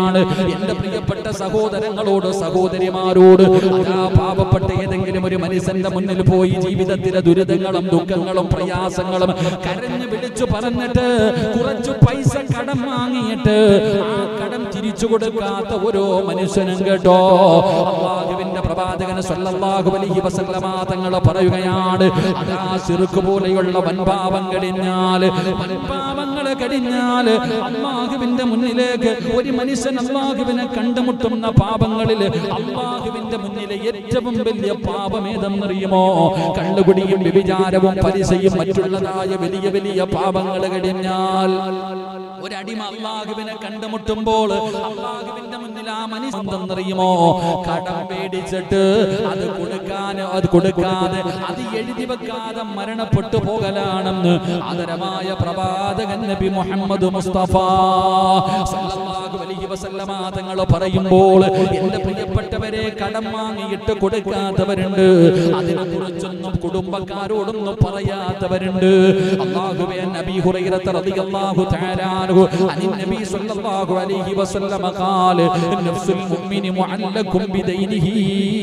ആണ് എന്റെ പ്രിയപ്പെട്ട സഹോദരങ്ങളോട് സഹോദരിമാരോട് അതാ പാവപ്പെട്ട ഏതെങ്കിലും ഒരു മനുഷ്യന്റെ മുന്നിൽ പോയി ജീവിതത്തിലെ ദുരിതങ്ങളും ദുഃഖങ്ങളും പ്രയാസങ്ങളും കരഞ്ഞു വിളിച്ചു പറഞ്ഞിട്ട് കുറച്ചു പൈസ കടം വാങ്ങിയിട്ട് ആ കടം തിരിച്ചു കൊടുക്കാത്ത ഓരോ മനുഷ്യനും കേട്ടോ അള്ളാഹുവിന്റെ പ്രവാചകൻ സല്ലല്ലാഹു അലൈഹി വസല്ലമ തങ്ങൾ പറയുകയാണ് അതാ സിറുക്ക് പോലെയുള്ള വൻപാവം കഴിഞ്ഞാൽ വൻപാവങ്ങൾ കഴിഞ്ഞാൽ അള്ളാഹുവിന്റെ മുന്നിലേക്ക് ഒരു മനുഷ്യൻ അള്ളാഹുവിനെ കണ്ടുമുട്ടുന്ന പാപങ്ങളിൽ അള്ളാഹുവിന്റെ മുന്നിലെ ഏറ്റവും വലിയ പാപം ഏതെന്നറിയുമോ കള്ളുകുടിയും വ്യഭിചാരവും പലിശയും മറ്റുള്ളതായ വലിയ വലിയ പാപങ്ങൾ കഴിഞ്ഞാൽ ഒരടിമ അള്ളാഹുവിനെ കണ്ടുമുട്ടുമ്പോൾ അള്ളാഹുവിന്റെ മുന്നിൽ ആ മനുഷ്യൻ എന്തെന്നറിയുമോ കടം പേടിച്ചിട്ട് അത് കൊടുക്കാൻ അത് കൊടുക്കാതെ അത് എഴുതി വെക്കാതെ മരണപ്പെട്ടു പോകലാണെന്ന് ആദരമായ പ്രവാചകൻ നബി മുഹമ്മദ് മുസ്തഫ സല്ലല്ലാഹു അലൈഹി വസല്ലമ തങ്ങൾ പറയുമ്പോൾ എന്റെ പ്രിയപ്പെട്ടവരെ കടം വാങ്ങിയിട്ട് കൊടുക്കാത്തവരുണ്ട് അതിനെ കുറിച്ചൊന്നും കുടുംബക്കാരോടൊന്നും പറയാത്തവരുണ്ട് അല്ലാഹുവേ നബി ഹുറൈറ റളിയല്ലാഹു തആല അൻഹു അനിൻ നബി സല്ലല്ലാഹു അലൈഹി വസല്ലമ ഖാല നഫ്സുൽ മുഅ്മിനി മുഅല്ലകും ബിദൈനിഹി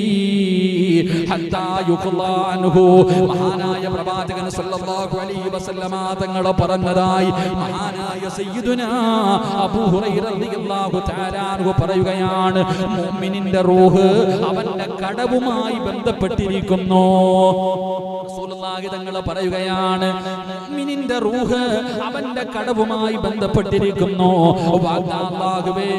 ഹത്താ യുഖ്ലാ അൻഹു മഹാനായ പ്രവാചകൻ സല്ലല്ലാഹു അലൈഹി വസല്ലമ തങ്ങൾ പറഞ്ഞതായി മഹാനായ സയ്യിദുനാ അബൂ ഹുറൈറ റളിയല്ലാഹു തആല അൻഹു പറയുകയാണ് മുഅ്മിനിന്റെ റൂഹ് അവന്റെ കടവുമായി ബന്ധപ്പെട്ടിരിക്കുന്നു റസൂലുള്ളാഹി തങ്ങൾ പറയുകയാണ് മുഅ്മിനിന്റെ റൂഹ് അവന്റെ കടവുമായി ബന്ധപ്പെട്ടിരിക്കുന്നു വാഗ്ദാല്ലാഹുവേ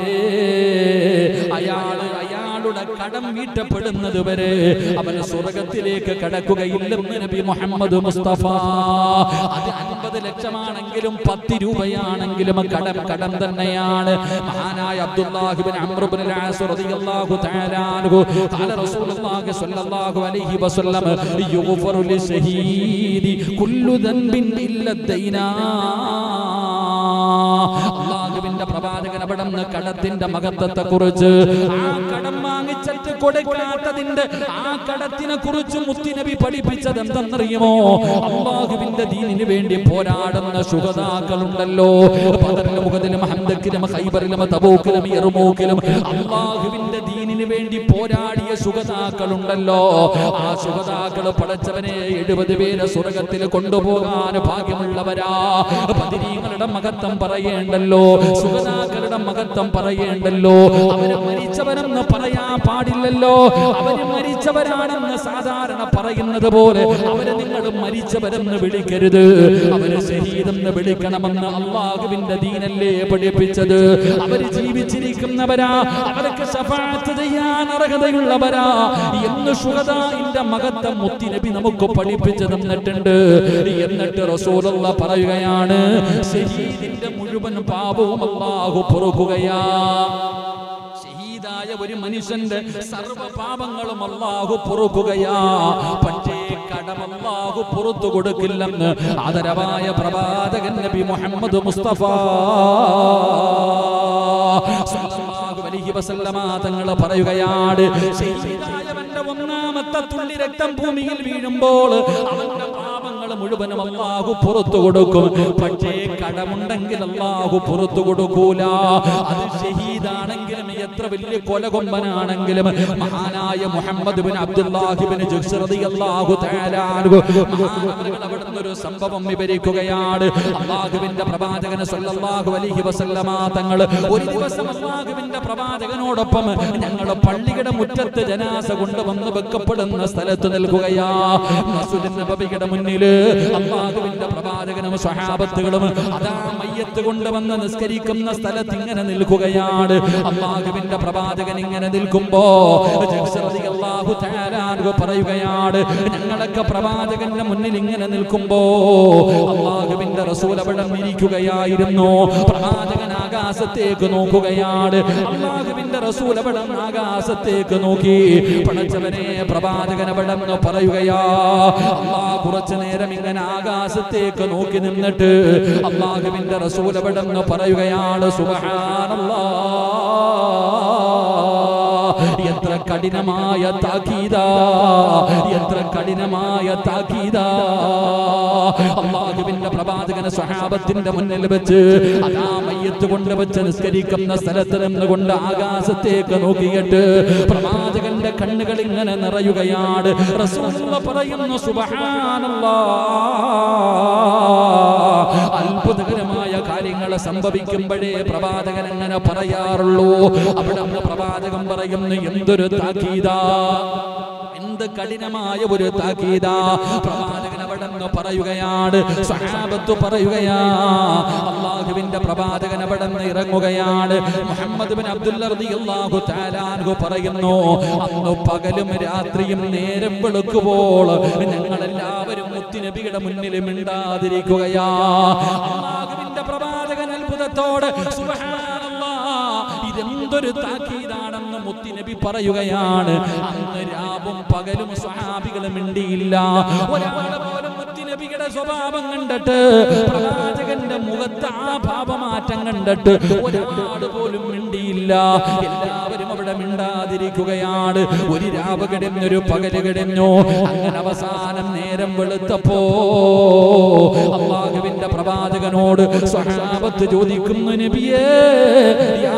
അയാള് അയാളുടെ കടം വീട്ടപ്പെടുന്നത് വരെ അവന് സ്വർഗത്തിലേക്ക് കടക്കുകയില്ലെന്ന് നബി മുഹമ്മദ് മുസ്തഫ അത് അൻപത് ലക്ഷമാണെങ്കിലും പത്ത് രൂപയാണെങ്കിലും കടം കടം തന്നെയാണ് മഹാനായ അബ്ദുല്ലാഹിബിൻ അംറുബിൻ العاص رضي الله تعالى عنه قال رسول الله صلى الله عليه وسلم يغفر للشهيد كل ذنب إلا الدينار അള്ളാഹുവിന്റെ പ്രവാചകൻ അവിടെ നിന്ന് കടത്തിന്റെ മഹത്വത്തെ കുറിച്ച് ആ കടം വാങ്ങിച്ചിട്ട് കൊടുക്കാത്തതിന്റെ ആ കടത്തിനെ കുറിച്ച് മുത്തിനബി പഠിപ്പിച്ചത് എന്തെന്നറിയുമോ അള്ളാഹുവിന്റെ ദീനിന് വേണ്ടി പോരാടുന്ന ശുഹതാക്കളുണ്ടല്ലോ ബദറിലും മുഖത്തിലും ഹംദക്കിലും ഹൈബറിലും തബൂക്കിലും ഇറുമൂക്കിലും അള്ളാഹുവിന്റെ ദീനിന് വേണ്ടി പോരാടിയ ശുഹതാക്കളുണ്ടല്ലോ ആ ശുഹതാക്കൾ പടച്ചവനെ എഴുപത് പേരെ സ്വർഗത്തിൽ കൊണ്ടുപോകാൻ ഭാഗ്യമുള്ളവരാ പതിരീങ്ങളുടെ മഹത്വം പറയേണ്ടല്ലോ സുഗതാക്കളുടെ മഹത്വം പറയേണ്ടല്ലോ അവര് മരിച്ചവരെന്ന് പറയാൻ പാടില്ലല്ലോ അവര് മരിച്ചവരാണെന്ന് സാധാരണ പറയുന്നത് പോലെ അവര് നിങ്ങൾ മരിച്ചവരെന്ന് വിളിക്കരുത് അവര് ഷഹീദെന്ന് വിളിക്കണമെന്ന് അള്ളാഹുവിന്റെ ദീനല്ലേ പഠിപ്പിച്ചത് അവര് ജീവിച്ചിരിക്കുന്നവരാ അവർക്ക് ശഫാത്ത് ചെയ്യാൻ അർഹതയുള്ളവരാ എന്ന് ഷുഹദാന്റെ മഹത്വം മുത്തിനബി നമുക്ക് പഠിപ്പിച്ചു തന്നിട്ടുണ്ട് എന്നിട്ട് റസൂലുള്ള പറയുകയാണ് ഷഹീദിന്റെ മുഴുവൻ പാപവും അള്ളാഹു പൊറുക്കുകയാ ഷഹീദായ ഒരു മനുഷ്യന്റെ സർവ പാപങ്ങളും അള്ളാഹു പൊറുക്കുകയാ പക്ഷേ കടം അള്ളാഹു പുറത്തു കൊടുക്കില്ലെന്ന് ആദരവായ പ്രവാചകൻ നബി മുഹമ്മദ് മുസ്തഫ സല്ലല്ലാഹു അലൈഹി വസല്ലമ തങ്ങൾ പറയുകയാണ് ഷഹീദായവന്റെ ഒന്നാമത്തെ തുള്ളി രക്തം ഭൂമിയിൽ വീഴുമ്പോൾ അവന്റെ പാപങ്ങൾ മുഴുവനും അള്ളാഹു പുറത്തു കൊടുക്കും പക്ഷേ കടമുണ്ടെങ്കിൽ അള്ളാഹു പുറത്തു കൊടുക്കൂല അത് ഷഹീദാണെങ്കിലും എത്ര വലിയ കൊലകൊമ്പനാണെങ്കിലും മഹാനായ മുഹമ്മദ് ബിൻ അബ്ദുല്ലാഹിബിൻ റളിയല്ലാഹു തആല അൻഹു മഹാനവറുകൾ അവിടുന്ന് ഒരു സംഭവം വിവരിക്കുകയാണ് അള്ളാഹുവിന്റെ പ്രവാചകൻ സല്ലല്ലാഹു അലൈഹി വസല്ലമ തങ്ങൾ ഒരു ദിവസം അള്ളാഹുവിന്റെ പ്രവാചകനോടൊപ്പം ഞങ്ങൾ പള്ളിയുടെ മുറ്റത്ത് ജനാസ കൊണ്ടുവന്ന് വെക്കപ്പെടുന്ന സ്ഥലത്ത് നിൽക്കുകയാ മസ്ജിദ് നബവിയുടെ മുന്നില് അള്ളാഹുവിന്റെ പ്രവാചകനും സ്വഹാബത്തുകളും അതാ മയ്യത്ത് കൊണ്ടുവന്ന് നിസ്കരിക്കുന്ന സ്ഥലത്ത് ഇങ്ങനെ നിൽക്കുകയാണ് അള്ളാഹുവിന്റെ പ്രവാചകൻ ഇങ്ങനെ നിൽക്കുമ്പോ അള്ളാഹു പറയുകയാണ് ഞങ്ങളൊക്കെ പ്രവാചകന്റെ മുന്നിൽ ഇങ്ങനെ നിൽക്കുമ്പോ അള്ളാഹുവിന്റെ റസൂൽ അവിടെ ഇരിക്കുകയായിരുന്നു പ്രവാചകൻ ആകാശത്തേക്ക് നോക്കുകയാണ് അള്ളാഹുവിന്റെ റസൂൽ അവിടെ ആകാശത്തേക്ക് നോക്കി പടച്ചവനെ പ്രവാചകൻ അവിടെ നിന്ന് പറയുകയാ അള്ളാഹ് കുറച്ചു നേരം ഇങ്ങനെ ആകാശത്തേക്ക് നോക്കി നിന്നിട്ട് അള്ളാഹുവിന്റെ റസൂൽ അവിടെ നിന്ന് പറയുകയാണ് സുബഹാനല്ലാ എത്ര കഠിനമായ താക്കീതാ എത്ര കഠിനമായ താക്കീതാ അള്ളാഹുവിന്റെ പ്രവാചകന സ്വഹാബത്തിന്റെ മുന്നിൽ വെച്ച് അതാ മയ്യ മയ്യത്ത് കൊണ്ട് വെച്ച് നിസ്കരിക്കുന്ന സ്ഥലത്ത് നിന്നുകൊണ്ട് ആകാശത്തേക്ക് നോക്കിയിട്ട് പ്രവാചകന്റെ കണ്ണുകൾ ഇങ്ങനെ നിറയുകയാണ് റസൂലുള്ള പറയുന്നു സുബ്ഹാനല്ലാ അത്ഭുതകരമായ കാര്യങ്ങൾ സംഭവിക്കുമ്പോഴേ പ്രവാചകൻ അങ്ങനെ പറയാറുള്ളൂ അവിടെ നിന്ന് പ്രവാചകൻ പറയുന്നു എന്തൊരു താക്കീതാ എന്ത് കഠിനമായ ഒരു താക്കീതാ പ്രവാചകൻ അവിടെ നിന്ന് പറയുകയാണ് സഹാബത്ത് പറയുകയാ അള്ളാഹുവിന്റെ പ്രവാചകൻ അവിടെ നിന്ന് ഇറങ്ങുകയാണ് മുഹമ്മദ് ബിൻ അബ്ദുല്ല റളിയല്ലാഹു തആല അൻഹു പറയുന്നു അന്ന് പകലും രാത്രിയും നേരം വെളുക്കുമ്പോൾ ഞങ്ങൾ എല്ലാവരും മുത്തുനബിയുടെ മുന്നിൽ മിണ്ടാതിരിക്കുകയാ അള്ളാഹുവിന്റെ പ്രവാചകൻ അത്ഭുതത്തോട് സുബ്ഹാനല്ലാഹ് ഇതെന്തൊരു താക്കീതാണെന്ന് മുത്തിനബി പറയുകയാണ് അന്ന് രാവും പകലും സ്വഹാബികൾ മിണ്ടിയില്ല ഒരാളെ പോലും മുത്തിനബിയുടെ സ്വഭാവം കണ്ടിട്ട് പ്രവാചകന്റെ മുഖത്ത് ആ ഭാവമാറ്റം കണ്ടിട്ട് ഒരാൾ പോലും മിണ്ടിയില്ല എല്ലാവരും അവിടെ മിണ്ടാതിരിക്കുകയാണ് ഒരു രാവ് കിടന്നു ഒരു പകല് കിടന്നു അങ്ങനെ അവസാനം നേരം വെളുത്തപ്പോ അള്ളാഹുവിന്റെ പ്രവാചകനോട് സ്വഹാബത്ത് ചോദിക്കുന്നു നബിയേ യാ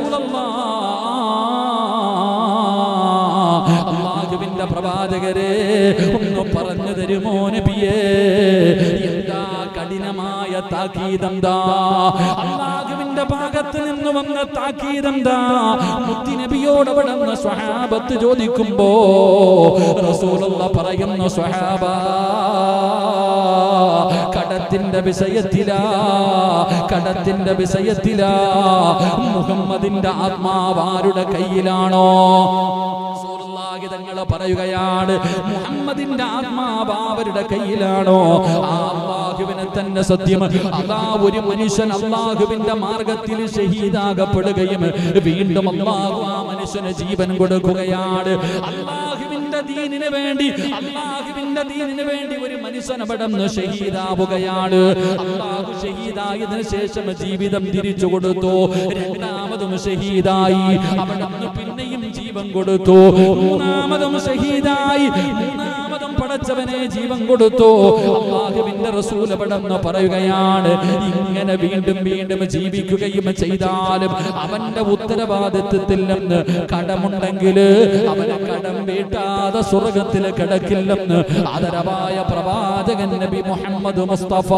റസൂലല്ലാഹ് അള്ളാഹുവിന്റെ പ്രവാചകരെ ഒന്ന് പറഞ്ഞു തരുമോ നബിയേ എന്താ കഠിനമായ താക്കീതെന്താ അള്ളാഹുവിന്റെ ഭാഗത്ത് നിന്ന് വന്ന താക്കീതെന്താ മുത്തിനബിയോട് അവിടെ നിന്ന് സ്വഹാബത്ത് ചോദിക്കുമ്പോ റസൂലുള്ള പറയുന്നു സ്വഹാബ കടത്തിന്റെ വിഷയത്തിലാ കടത്തിന്റെ വിഷയത്തിലാ മുഹമ്മദിന്റെ ആത്മാവ് ആരുടെ കയ്യിലാണോ റസൂലുള്ളാഹി തങ്ങൾ പറയുകയാണ് മുഹമ്മദിന്റെ ആത്മാവ് അവരുടെ കയ്യിലാണോ ആ അള്ളാഹുവിനെ തന്നെ സത്യം അതാ ഒരു മനുഷ്യൻ അള്ളാഹുവിന്റെ മാർഗത്തിൽ ഷഹീദാകപ്പെടുകയും വീണ്ടും അള്ളാഹു ആ മനുഷ്യന് ജീവൻ കൊടുക്കുകയാണ് അള്ളാഹുവിന്റെ ദീനിന് വേണ്ടി അള്ളാഹുവിന്റെ ദീനിന് വേണ്ടി ഒരു മനുഷ്യൻ അവിടെ നിന്ന് ഷഹീദാവുകയാണ് അള്ളാഹു ഷഹീദായതിനു ശേഷം ജീവിതം തിരിച്ചു കൊടുത്തു രണ്ടാമതും ഷഹീദായി അവിടെ നിന്ന് പിന്നെയും ജീവൻ കൊടുത്തു മൂന്നാമതും ഷഹീദായി മൂന്നാമതും പടച്ചവനെ ജീവൻ കൊടുത്തു അള്ളാഹുവിന്റെ റസൂൽ അവിടെ നിന്ന് പറയുകയാണ് ഇങ്ങനെ വീണ്ടും വീണ്ടും ജീവിക്കുകയും ചെയ്താലും അവന്റെ ഉത്തരവാദിത്വത്തിൽ നിന്ന് കടമുണ്ടെങ്കിൽ അവനെ കടം വീട്ടാതെ സ്വർഗത്തിൽ കിടക്കില്ലെന്ന് ആദരവായ പ്രവാചകൻ നബി മുഹമ്മദ് മുസ്തഫ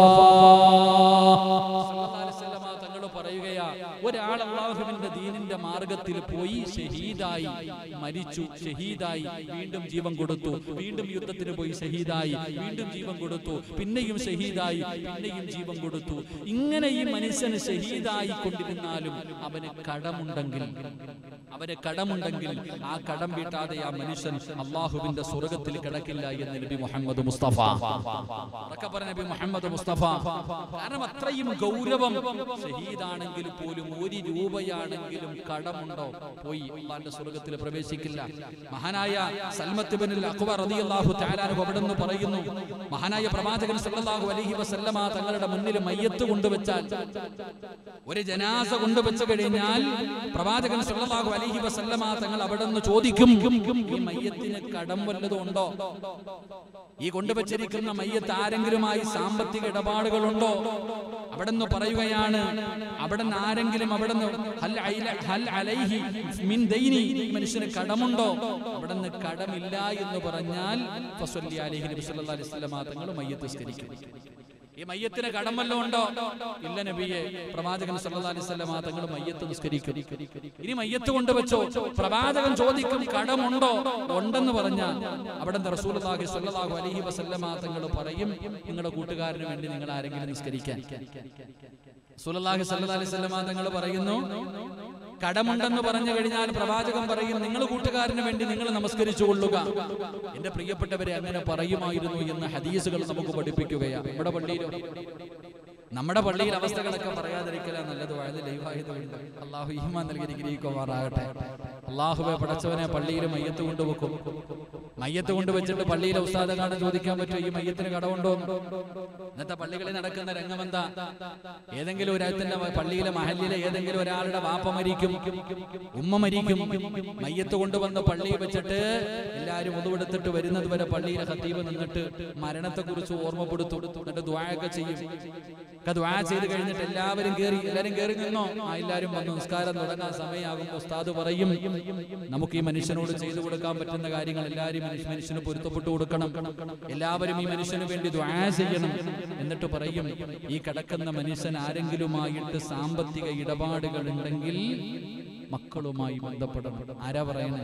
തങ്ങൾ പറയുകയാ ഒരാൾ അള്ളാഹുവിന്റെ ദീനിന്റെ മാർഗത്തിൽ പോയി ഷഹീദായി മരിച്ചു ഷഹീദായി വീണ്ടും ജീവൻ കൊടുത്തു വീണ്ടും യുദ്ധത്തിന് പോയി ഷഹീദായി വീണ്ടും ജീവൻ കൊടുത്തു പിന്നെയും ഷഹീദായി പിന്നെയും ജീവൻ കൊടുത്തു ഇങ്ങനെ ഈ മനുഷ്യന് ഷഹീദായി കൊണ്ടിരുന്നാലും അവന് കടമുണ്ടെങ്കിൽ അവന് കടമുണ്ടെങ്കിൽ ആ കടം വീട്ടാതെ ആ മനുഷ്യൻ അള്ളാഹുവിന്റെ സ്വർഗത്തിൽ കിടക്കില്ല എന്ന് നബി മുഹമ്മദ് മുസ്തഫ ഉറക്കെ പറഞ്ഞ നബി മുഹമ്മദ് മുസ്തഫ കാരണം അത്രയും ഗൗരവം ഷഹീദാണെങ്കിൽ പോലും ഒരു രൂപയാണെങ്കിലും കടമുണ്ടോ പോയി അള്ളാന്റെ സ്വർഗത്തിൽ പ്രവേശിക്കില്ല മഹാനായ സൽമത്ത് ബിൻ അക്ബർ റളിയല്ലാഹു തആല അൻഹു അവിടെ നിന്ന് പറയുന്നു മഹാനായ പ്രവാചകൻ സല്ലല്ലാഹു അലൈഹി വസല്ലമ തങ്ങളുടെ മുന്നിൽ മയ്യത്ത് കൊണ്ടുവച്ചാൽ ഒരു ജനാസ കൊണ്ടുവച്ചു കഴിഞ്ഞാൽ പ്രവാചകൻ സല്ലല്ലാഹു അലൈഹി വസല്ലമ തങ്ങൾ അവിടെ നിന്ന് ചോദിക്കും ഈ മയ്യത്തിന് കടം വല്ലതും ഉണ്ടോ ഈ കൊണ്ടുവച്ചിരിക്കുന്ന മയ്യത്ത് ആരെങ്കിലുമായി സാമ്പത്തിക ഇടപാടുകളുണ്ടോ അവിടെ നിന്ന് പറയുകയാണ് അവിടെ നിന്ന് ആരെങ്കിലും അവിടെ നിന്ന് ഹൽ ഐല- ഹൽ അലൈഹി മിൻ ദൈനി ഈ മനുഷ്യന് കടമുണ്ടോ അവിടെ നിന്ന് കടമില്ല എന്ന് പറഞ്ഞാൽ ഫസ്വല്ലി അലൈഹി നബി സല്ലല്ലാഹു അലൈഹി വസല്ലമ തങ്ങൾ മയ്യത്ത് സ്കരിക്കും ഈ മയ്യത്തിന് കടം വല്ലതും ഉണ്ടോ ഇല്ല നബിയെ പ്രവാചകൻ സല്ലല്ലാഹു അലൈഹി വസല്ലമ തങ്ങൾ മയ്യത്ത് നിസ്കരിക്കും ഇനി മയ്യത്ത് കൊണ്ടുവച്ചോ പ്രവാചകൻ ചോദിക്കും കടമുണ്ടോ ഉണ്ടെന്ന് പറഞ്ഞാൽ അവിടെ നിന്ന് റസൂലുള്ളാഹി സ്വല്ലല്ലാഹു അലൈഹി വസല്ലമ തങ്ങൾ പറയും നിങ്ങളുടെ കൂട്ടുകാരന് വേണ്ടി നിങ്ങൾ ആരെങ്കിലും നിസ്കരിക്കാൻ റസൂലുള്ളാഹി സ്വല്ലല്ലാഹു അലൈഹി വസല്ലമ തങ്ങൾ പറയുന്നു കടമുണ്ടെന്ന് പറഞ്ഞു കഴിഞ്ഞാൽ പ്രവാചകൻ പറയും നിങ്ങൾ കൂട്ടുകാരന് വേണ്ടി നിങ്ങൾ നമസ്കരിച്ചു കൊള്ളുക എന്റെ പ്രിയപ്പെട്ടവരെ അങ്ങനെ പറയുമായിരുന്നു എന്ന് ഹദീസുകൾ നമുക്ക് പഠിപ്പിക്കുകയാണ് നമ്മുടെ പള്ളിയിലോ നമ്മുടെ പള്ളിയിൽ അവസ്ഥകളൊക്കെ പറയാതിരിക്കല നല്ലത് വഴുത് ലൈവായതുകൊണ്ട് അള്ളാഹു ഈമാൻ നൽകി ഗ്രഹിക്കുമാറാകട്ടെ അള്ളാഹുബെ പടച്ചവനെ പള്ളിയിൽ മയ്യത്ത് കൊണ്ടുവെക്കും മയ്യത്ത് കൊണ്ടുവച്ചിട്ട് പള്ളിയിലെ ഉസ്താദങ്ങാണ്ട് ചോദിക്കാൻ പറ്റുമോ ഈ മയ്യത്തിന് കടമുണ്ടോ ഇന്നത്തെ പള്ളികളിൽ നടക്കുന്ന രംഗമെന്താ ഏതെങ്കിലും ഒരാത്തിന്റെ പള്ളിയിലെ മഹല്ലിലെ ഏതെങ്കിലും ഒരാളുടെ വാപ്പ മരിക്കും ഉമ്മ മരിക്കും മയ്യത്ത് കൊണ്ടുവന്ന് പള്ളിയിൽ വെച്ചിട്ട് എല്ലാരും ഒതുവെടുത്തിട്ട് വരുന്നത് വരെ പള്ളിയിലെ ഖത്തീബ് നിന്നിട്ട് മരണത്തെ കുറിച്ച് ഓർമ്മപ്പെടുത്തും എന്നിട്ട് ദ്വായൊക്കെ ചെയ്യും ഒക്കെ ദ്വാ ചെയ്ത് കഴിഞ്ഞിട്ട് എല്ലാവരും കേറി എല്ലാരും കേറി നിന്നോ ആ എല്ലാരും വന്നു നിസ്കാരം തുടങ്ങാൻ സമയമാകുമ്പോൾ ഉസ്താദ് പറയും നമുക്ക് ഈ മനുഷ്യനോട് ചെയ്തു കൊടുക്കാൻ പറ്റുന്ന കാര്യങ്ങൾ എല്ലാവരും മനുഷ്യ- മനുഷ്യന് പൊരുത്തപ്പെട്ടു കൊടുക്കണം എല്ലാവരും ഈ മനുഷ്യന് വേണ്ടി ദ്വാ ചെയ്യണം എന്നിട്ട് പറയും ഈ കിടക്കുന്ന മനുഷ്യൻ ആരെങ്കിലുമായിട്ട് സാമ്പത്തിക ഇടപാടുകൾ ഉണ്ടെങ്കിൽ മക്കളുമായി ബന്ധപ്പെടണം ആരാ പറയണേ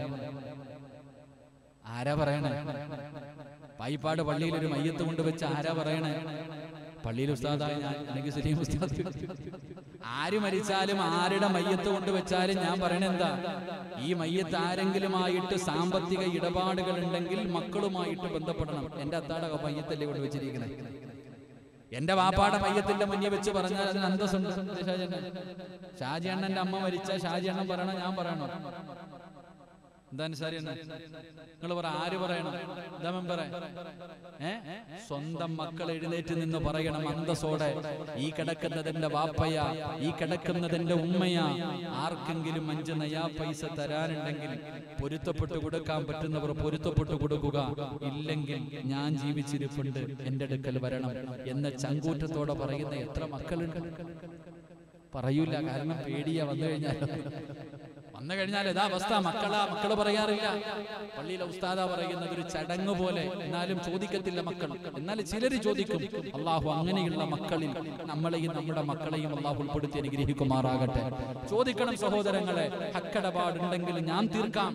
ആരാ പറയണേ പായിപ്പാട് പള്ളിയിൽ ഒരു മയ്യത്ത് കൊണ്ടുവച്ച് ആരാ പറയണേ പള്ളിയിൽ ഉസ്താദായ ഞാൻ അല്ലെങ്കിൽ സലീം ഉസ്താദ് ആര് മരിച്ചാലും ആരുടെ മയ്യത്ത് കൊണ്ടുവച്ചാലും ഞാൻ പറയണ എന്താ ഈ മയ്യത്ത് ആരെങ്കിലുമായിട്ട് സാമ്പത്തിക ഇടപാടുകൾ ഉണ്ടെങ്കിൽ മക്കളുമായിട്ട് ബന്ധപ്പെടണം എന്റെ അത്താടെ മയ്യത്തല്ലേ കൊണ്ട് വെച്ചിരിക്കണേ എന്റെ വാപ്പാടെ മയ്യത്തിന്റെ മുന്നിൽ വെച്ച് പറഞ്ഞാൽ അതിന് അന്തസ്സുണ്ട് ഷാജിയണ്ണൻ ഷാജിയണ്ണന്റെ അമ്മ മരിച്ച ഷാജിയണ്ണൻ പറയണം ഞാൻ പറയണോ എന്താ ശരി നിങ്ങൾ പറ ആര് പറയണം എന്താ മെമ്പറെ ഏ സ്വന്തം മക്കൾ എഴുന്നേറ്റ് നിന്ന് പറയണം അന്തസ്സോടെ ഈ കിടക്കുന്നതിന്റെ വാപ്പയ ഈ കിടക്കുന്നതിന്റെ ഉമ്മയ ആർക്കെങ്കിലും അഞ്ച് നയാ പൈസ തരാനുണ്ടെങ്കിൽ പൊരുത്തപ്പെട്ടു കൊടുക്കാൻ പറ്റുന്നവർ പൊരുത്തപ്പെട്ടു കൊടുക്കുക ഇല്ലെങ്കിൽ ഞാൻ ജീവിച്ചിരിപ്പുണ്ട് എന്റെ അടുക്കൽ വരണം എന്ന ചങ്കൂറ്റത്തോടെ പറയുന്ന എത്ര മക്കളുണ്ട് പറയൂല കാരണം പേടിയാ വന്നു കഴിഞ്ഞാൽ വന്നു കഴിഞ്ഞാൽ ഇതാ അവസ്ഥ മക്കളാ മക്കള് പറയാറില്ല പള്ളിയിലെ ഉസ്താദ പറയുന്നത് ഒരു ചടങ്ങ് പോലെ എന്നാലും ചോദിക്കത്തില്ല മക്കൾ എന്നാൽ ചിലര് ചോദിക്കും അള്ളാഹു അങ്ങനെയുള്ള മക്കളിൽ നമ്മളെയും നമ്മുടെ മക്കളെയും അള്ളാഹു ഉൾപ്പെടുത്തി അനുഗ്രഹിക്കുമാറാകട്ടെ ചോദിക്കണം സഹോദരങ്ങളെ ഹക്കടപാടുണ്ടെങ്കിൽ ഞാൻ തീർക്കാം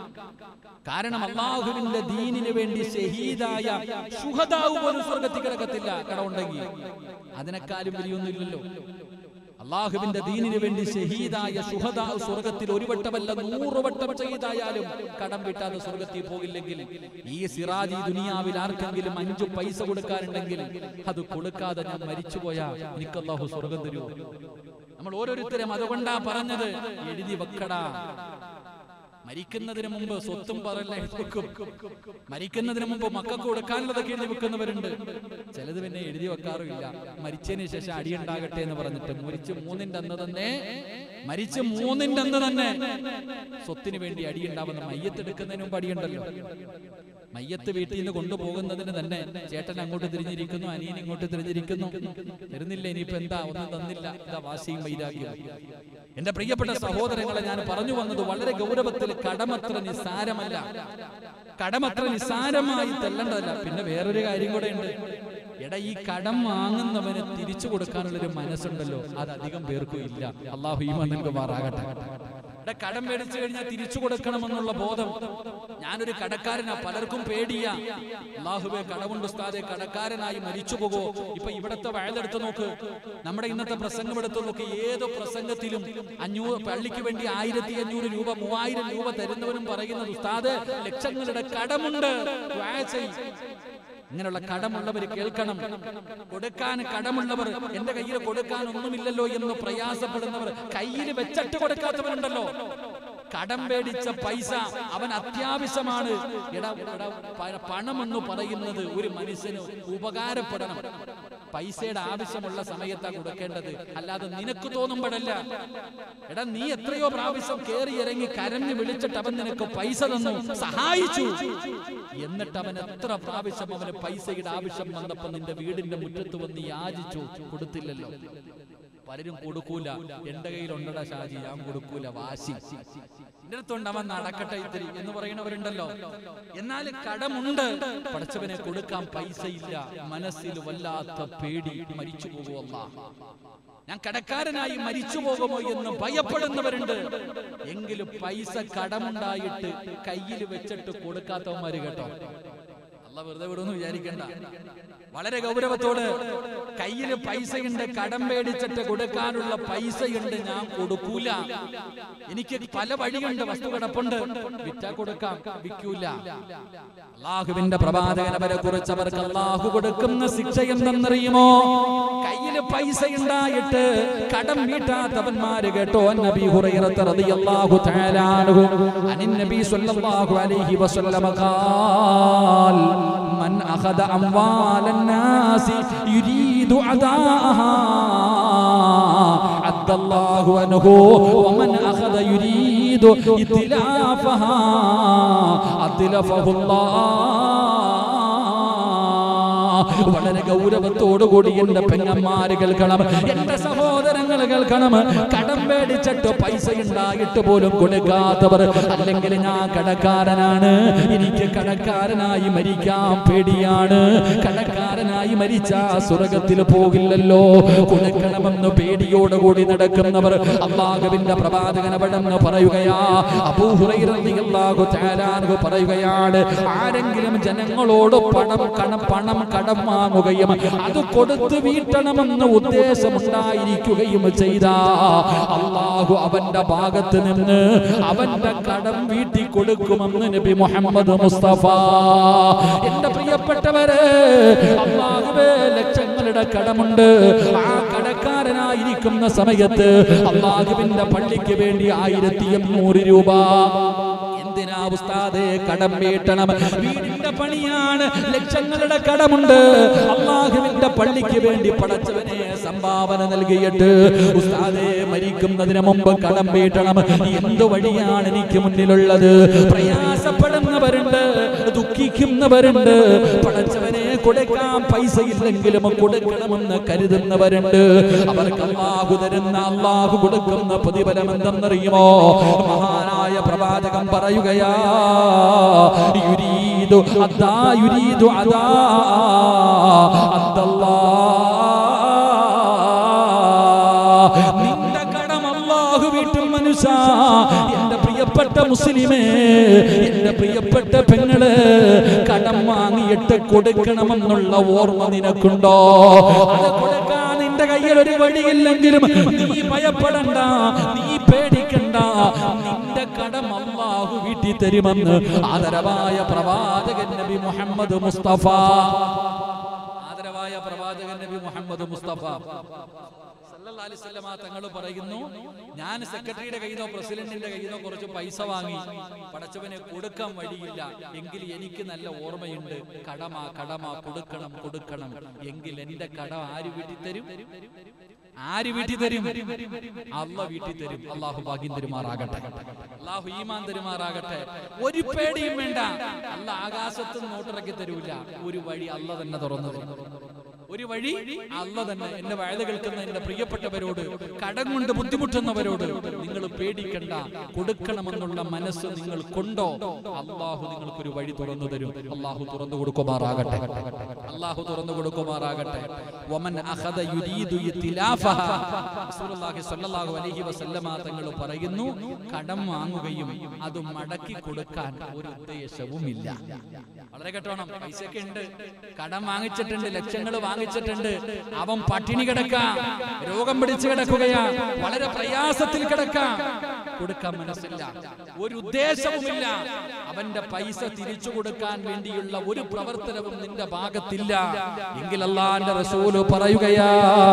കാരണം അള്ളാഹുവിന്റെ ദീനിന് വേണ്ടി ഷഹീദായ ശുഹദാവ് പോലും സ്വർഗത്തിൽ കിടക്കത്തില്ല കടമുണ്ടെങ്കിൽ അതിനേക്കാളും വലിയൊന്നുമില്ലല്ലോ അള്ളാഹുവിന്റെ ദീനിന് വേണ്ടി ഷഹീദായ ശുഹദാ സ്വർഗത്തിൽ ഒരു വട്ടമല്ല നൂറ് വട്ടം ചെയ്തായാലും കടം വിട്ടാതെ സ്വർഗത്തിൽ പോകില്ലെങ്കിൽ ഈ സിറാജ് ഈ ദുനിയാവിൽ ആർക്കെങ്കിലും അഞ്ചു പൈസ കൊടുക്കാനുണ്ടെങ്കിൽ അത് കൊടുക്കാതെ ഞാൻ മരിച്ചുപോയാ എനിക്ക് അള്ളാഹു സ്വർഗം തരുമോ നമ്മൾ ഓരോരുത്തരും അതുകൊണ്ടാ പറഞ്ഞത് എഴുതി വെക്കടാ മരിക്കുന്നതിന് മുമ്പ് സ്വത്തും പറല്ല വെക്കും മരിക്കുന്നതിന് മുമ്പ് മക്കൾക്ക് കൊടുക്കാനുള്ളതൊക്കെ എഴുതി വെക്കുന്നവരുണ്ട് ചിലത് പിന്നെ എഴുതി വെക്കാറുമില്ല മരിച്ചതിന് ശേഷം അടിയുണ്ടാകട്ടെ എന്ന് പറഞ്ഞിട്ട് മരിച്ച് മൂന്നിന്റെ അന്ന് തന്നെ മരിച്ച് മൂന്നിന്റെ അന്ന് തന്നെ സ്വത്തിന് വേണ്ടി അടിയുണ്ടാവുന്ന മയ്യത്തെടുക്കുന്നതിന് മുമ്പ് അടിയുണ്ടല്ലോ മയ്യത്ത് വീട്ടിൽ നിന്ന് കൊണ്ടുപോകുന്നതിന് തന്നെ ചേട്ടൻ അങ്ങോട്ട് തിരിഞ്ഞിരിക്കുന്നു അനിയൻ ഇങ്ങോട്ട് തിരിഞ്ഞിരിക്കുന്നു തരുന്നില്ല ഇനിയിപ്പോ എന്താ ഒന്നും തന്നില്ല എന്താ വാശിയും വൈരാഗ്യവും എന്റെ പ്രിയപ്പെട്ട സഹോദരങ്ങളെ ഞാൻ പറഞ്ഞു വന്നത് വളരെ ഗൗരവത്തിൽ കടമത്ര നിസ്സാരമല്ല കടമത്ര നിസ്സാരമായി തെല്ലേണ്ടതല്ല പിന്നെ വേറൊരു കാര്യം കൂടെ ഉണ്ട് എടാ ഈ കടം വാങ്ങുന്നവന് തിരിച്ചു കൊടുക്കാനുള്ള ഒരു മനസ്സുണ്ടല്ലോ അത് അധികം പേർക്കും ഇല്ല അള്ളാഹു ഈ നൽകുമാറാകട്ടെ എടാ കടം മേടിച്ചു കഴിഞ്ഞാൽ തിരിച്ചു കൊടുക്കണമെന്നുള്ള ബോധം ഞാനൊരു കടക്കാരനാ പലർക്കും പേടിയാ അള്ളാഹുബെ കടമുണ്ട് ഉസ്താദെ കടക്കാരനായി മരിച്ചു പോകോ ഇപ്പൊ ഇവിടത്തെ വയലെടുത്ത് നോക്ക് നമ്മുടെ ഇന്നത്തെ പ്രസംഗം എടുത്ത് നോക്ക് ഏത് പ്രസംഗത്തിലും അഞ്ഞൂറ് പള്ളിക്ക് വേണ്ടി ആയിരത്തി അഞ്ഞൂറ് രൂപ മൂവായിരം രൂപ തരുന്നവരും പറയുന്നത് ഉസ്താദ് ലക്ഷങ്ങളുടെ കടമുണ്ട് ദ്വാ ചെയ്. ഇങ്ങനെയുള്ള കടമുള്ളവർ കേൾക്കണം കൊടുക്കാൻ കടമുള്ളവർ എന്റെ കയ്യിൽ കൊടുക്കാൻ ഒന്നുമില്ലല്ലോ എന്ന് പ്രയാസപ്പെടുന്നവർ കയ്യിൽ വെച്ചിട്ട് കൊടുക്കാത്തവരുണ്ടല്ലോ കടം മേടിച്ച പൈസ അവൻ അത്യാവശ്യമാണ് എടാ എടാ, പ- പണമെന്ന് പറയുന്നത് ഒരു മനുഷ്യന് ഉപകാരപ്പെടണം പൈസയുടെ ആവശ്യമുള്ള സമയത്താ കൊടുക്കേണ്ടത് അല്ലാതെ നിനക്ക് തോന്നുമ്പോഴല്ല എടാ നീ എത്രയോ പ്രാവശ്യം കേറി ഇറങ്ങി കരഞ്ഞു വിളിച്ചിട്ട് അവൻ നിനക്ക് പൈസ തന്നു സഹായിച്ചു എന്നിട്ട് അവൻ എത്ര പ്രാവശ്യം അവന് പൈസയുടെ ആവശ്യം വന്നപ്പോ നിന്റെ വീടിന്റെ മുറ്റത്ത് വന്ന് യാചിച്ചു കൊടുത്തില്ലല്ലോ പലരും കൊടുക്കൂല എന്റെ കയ്യിലുണ്ടടാ ഷാജി ഞാൻ കൊടുക്കൂല വാശി എന്റെ അടുത്തുണ്ട് അവൻ നടക്കട്ടെ ഇത്തിരി എന്ന് പറയുന്നവരുണ്ടല്ലോ എന്നാൽ കടമുണ്ട് പടച്ചവനെ കൊടുക്കാൻ പൈസയില്ല മനസ്സിൽ വല്ലാത്ത പേടി മരിച്ചു പോകുമല്ല ഞാൻ കടക്കാരനായി മരിച്ചു പോകുമോ എന്ന് ഭയപ്പെടുന്നവരുണ്ട് എങ്കിലും പൈസ കടമുണ്ടായിട്ട് കയ്യിൽ വെച്ചിട്ട് കൊടുക്കാത്തവന്മാര് കേട്ടോ അല്ല വെറുതെ വിടുമെന്ന് വിചാരിക്കണ്ട വളരെ ഗൗരവത്തോട് കയ്യിൽ പൈസയുണ്ട് കടം മേടിച്ചിട്ട് കൊടുക്കാനുള്ള പൈസയുണ്ട് ഞാൻ കൊടുക്കൂല എനിക്ക് പല വഴിയുണ്ട് വസ്തു കിടപ്പുണ്ട് വിറ്റാ കൊടുക്കാം വിൽക്കൂല അള്ളാഹുവിന്റെ പ്രവാചകനവരെ കുറിച്ച് അവർക്ക് അള്ളാഹു കൊടുക്കുന്ന ശിക്ഷ എന്തെന്നറിയുമോ കയ്യിൽ പൈസ ഉണ്ടായിട്ട് കടം വീട്ടാത്തവന്മാര് കേട്ടോ നബി ഹുറൈറത്ത് റളിയല്ലാഹു തആല അൻഹു അനിൻ നബി സ്വല്ലല്ലാഹു അലൈഹി വസല്ലമ ഖാൽ من أخذ أموال الناس يريد أداءها عد الله عنه ومن أخذ يريد إتلافها أتلفه الله വളരെ ഗൗരവത്തോടുകൂടി എന്റെ പെങ്ങന്മാര് കേൾക്കണം എന്റെ സഹോദരങ്ങൾ കേൾക്കണം കടം മേടിച്ചിട്ട് പൈസ ഉണ്ടായിട്ട് പോലും കൊടുക്കാത്തവർ അല്ലെങ്കിൽ ഞാൻ കടക്കാരനാണ് എനിക്ക് കടക്കാരനായി മരിക്കാൻ പേടിയാണ് കടക്കാരനായി മരിച്ച സ്വർഗത്തിൽ പോകില്ലല്ലോ കൊടുക്കണമെന്ന് പേടിയോടുകൂടി നടക്കുന്നവർ അള്ളാഹുവിന്റെ പ്രവാചകൻ അവിടെന്ന് പറയുകയാ അബൂഹുറൈറളിയല്ലാഹു തആലാഹു പറയുകയാണ് ആരെങ്കിലും ജനങ്ങളോട് പണം കണം പണം കടം വാങ്ങുകയും അത് കൊടുത്തു വീട്ടണമെന്ന് ഉദ്ദേശമുണ്ടായിരിക്കുകയും ചെയ്ത അള്ളാഹു അവന്റെ ഭാഗത്ത് നിന്ന് അവന്റെ കടം വീട്ടി കൊടുക്കുമെന്ന് നബി മുഹമ്മദ് മുസ്തഫ എന്റെ പ്രിയപ്പെട്ടവരെ അള്ളാഹുവേ ലക്ഷങ്ങളുടെ കടമുണ്ട് ആ കടക്കാരനായിരിക്കുന്ന സമയത്ത് അള്ളാഹുവിന്റെ പള്ളിക്ക് വേണ്ടി ആയിരത്തി എണ്ണൂറ് രൂപ എന്തിനാ ഉസ്താദേ കടം വീട്ടണം വീടിന്റെ പണിയാണ് ലക്ഷങ്ങളുടെ കടമുണ്ട് അള്ളാഹുവിന്റെ പള്ളിക്ക് വേണ്ടി പടച്ചവനെ സംഭാവന നൽകിയിട്ട് ഉസ്താദേ മരിക്കുന്നതിന് മുമ്പ് കടം വീട്ടണം എന്ത് വഴിയാണ് എനിക്ക് മുന്നിലുള്ളത് പ്രയാസപ്പെടുന്നവരുണ്ട് ദുഃഖിക്കുന്നവരുണ്ട് പടച്ചവനെ കൊടുക്കാൻ പൈസ ഇല്ലെങ്കിലും കൊടുക്കണമെന്ന് കരുതുന്നവരുണ്ട് അവർക്ക് അള്ളാഹു തരുന്ന അള്ളാഹു കൊടുക്കുന്ന പ്രതിഫലം എന്തെന്നറിയുമോ മഹാനായ പ്രവാചകൻ പറയുകയാ യുരീദു അദാ യുരീദു അദാ അദ്ദല്ലാ നിന്റെ കടം അല്ലാഹു വീട്ടും മനുഷ്യ എന്റെ പ്രിയപ്പെട്ട മുസ്ലിമേ എന്റെ പ്രിയപ്പെട്ട പെങ്ങള് കടം വാങ്ങിയിട്ട് കൊടുക്കണമെന്നുള്ള ഓർമ്മ നിനക്കുണ്ടോ അത് കൊടുക്കാൻ നിന്റെ കയ്യിൽ ഒരു വഴിയില്ലെങ്കിലും നീ ഭയപ്പെടണ്ട നീ പേടിക്കണ്ട നിന്റെ കടം അല്ലാഹു വീട്ടി തരുമെന്ന് ആദരവായ പ്രവാചകൻ നബി മുഹമ്മദ് മുസ്തഫ ആദരവായ പ്രവാചകൻ നബി മുഹമ്മദ് മുസ്തഫ സല്ലല്ലാഹു അലൈഹി വസല്ലമ തങ്ങൾ പറയുന്നു ഞാൻ സെക്രട്ടറിയുടെ കയ്യിൽ നിന്നോ പ്രസിഡന്റിന്റെ കയ്യിൽ നിന്നോ കുറച്ച് പൈസ വാങ്ങി പടച്ചവനെ കൊടുക്കാൻ വഴിയില്ല എങ്കിൽ എനിക്ക് നല്ല ഓർമ്മയുണ്ട് കടമാ കടമാ കൊടുക്കണം കൊടുക്കണം എങ്കിൽ എന്റെ കടം ആര് വീട്ടിൽ തരും ആര് വീട്ടിൽ തരും അല്ല വീട്ടിൽ തരും അള്ളാഹു ഭാഗ്യം തരുമാറാകട്ടെ അള്ളാഹു ഈമാൻ തരുമാറാകട്ടെ ഒരു പേടിയും വേണ്ട അല്ല ആകാശത്ത് നോട്ടിറക്കി തരൂല ഒരു വഴി അല്ല തന്നെ തുറന്നു തരും ഒരു വഴി അല്ല തന്നെ എന്റെ വയല് കേൾക്കുന്ന എന്റെ പ്രിയപ്പെട്ടവരോട് കടം കൊണ്ട് ബുദ്ധിമുട്ടുന്നവരോട് നിങ്ങൾ പേടിക്കണ്ട കൊടുക്കണമെന്നുള്ള മനസ്സ് നിങ്ങൾ കൊണ്ടോ അള്ളാഹു നിങ്ങൾക്കൊരു വഴി തുറന്നു തരും അള്ളാഹു തുറന്നു കൊടുക്കുമാറാകട്ടെ അള്ളാഹു തുറന്നു കൊടുക്കുമാറാകട്ടെ വമൻ അഖദ യുരീദു ഇത്തിലാഫഹ റസൂലുള്ളാഹി സ്വല്ലല്ലാഹു അലൈഹി വസല്ലമ തങ്ങൾ പറയുന്നു കടം വാങ്ങുകയും അത് മടക്കി കൊടുക്കാൻ ഒരു ഉദ്ദേശവുമില്ല വളരെ കേട്ടോണം പൈസയൊക്കെ ഉണ്ട് കടം വാങ്ങിച്ചിട്ടുണ്ട് ലക്ഷങ്ങൾ വാങ്ങിച്ചിട്ടുണ്ട് അവൻ പട്ടിണി കിടക്ക രോഗം പിടിച്ചു കിടക്കുകയാ വളരെ പ്രയാസത്തിൽ കിടക്ക കൊടുക്കാൻ മനസ്സില്ല ഒരു ഉദ്ദേശവുമില്ല അവന്റെ പൈസ തിരിച്ചു കൊടുക്കാൻ വേണ്ടിയുള്ള ഒരു പ്രവർത്തനവും നിന്റെ ഭാഗത്തില്ല എങ്കിൽ അള്ളാന്റെ റസൂല് പറയുകയാ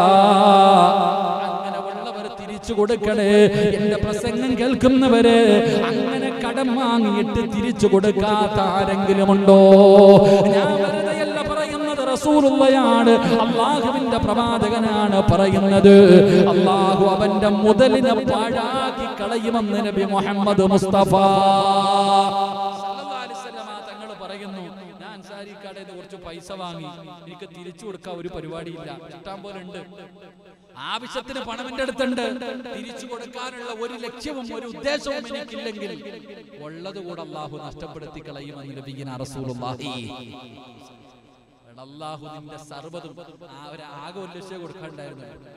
അങ്ങനെ ഉള്ളവർ തിരിച്ചു കൊടുക്കണേ എന്റെ പ്രസംഗം കേൾക്കുന്നവര് അങ്ങനെ കടം വാങ്ങിയിട്ട് തിരിച്ചു കൊടുക്കാത്ത ആരെങ്കിലും ഉണ്ടോ ഞാൻ വെറുതെയല്ല പറയുന്നത് റസൂലുള്ളയാണ് അള്ളാഹുവിന്റെ പ്രവാചകനാണ് പറയുന്നത് അള്ളാഹു അവന്റെ മുതലിനെ പാഴാക്കി കളയുമെന്ന് നബി മുഹമ്മദ് മുസ്തഫ സല്ലല്ലാഹു അലൈഹി വസല്ലമ തങ്ങൾ പറയുന്നു ഞാൻ അൻസാരിക്കാടെ കുറച്ച് പൈസ വാങ്ങി എനിക്ക് തിരിച്ചു കൊടുക്കാൻ ഒരു പരിപാടിയില്ല ഇഷ്ടം പോലെ ഉണ്ട് ആവശ്യത്തിന് പണം എന്റെ അടുത്തുണ്ട് തിരിച്ചു കൊടുക്കാനുള്ള ഒരു ലക്ഷ്യവും ഒരു ഉദ്ദേശവും എനിക്കില്ലെങ്കിൽ ഉള്ളത് കൂടെ അള്ളാഹു നഷ്ടപ്പെടുത്തി കളയുമെന്ന് ലഭിക്കുന്ന റസൂലുള്ളാഹി അള്ളാഹു നിന്റെ സർവ്വതും ആ ഒരു ആകെ ഒരു ലക്ഷ്യം കൊടുക്കാണ്ടായിരുന്നു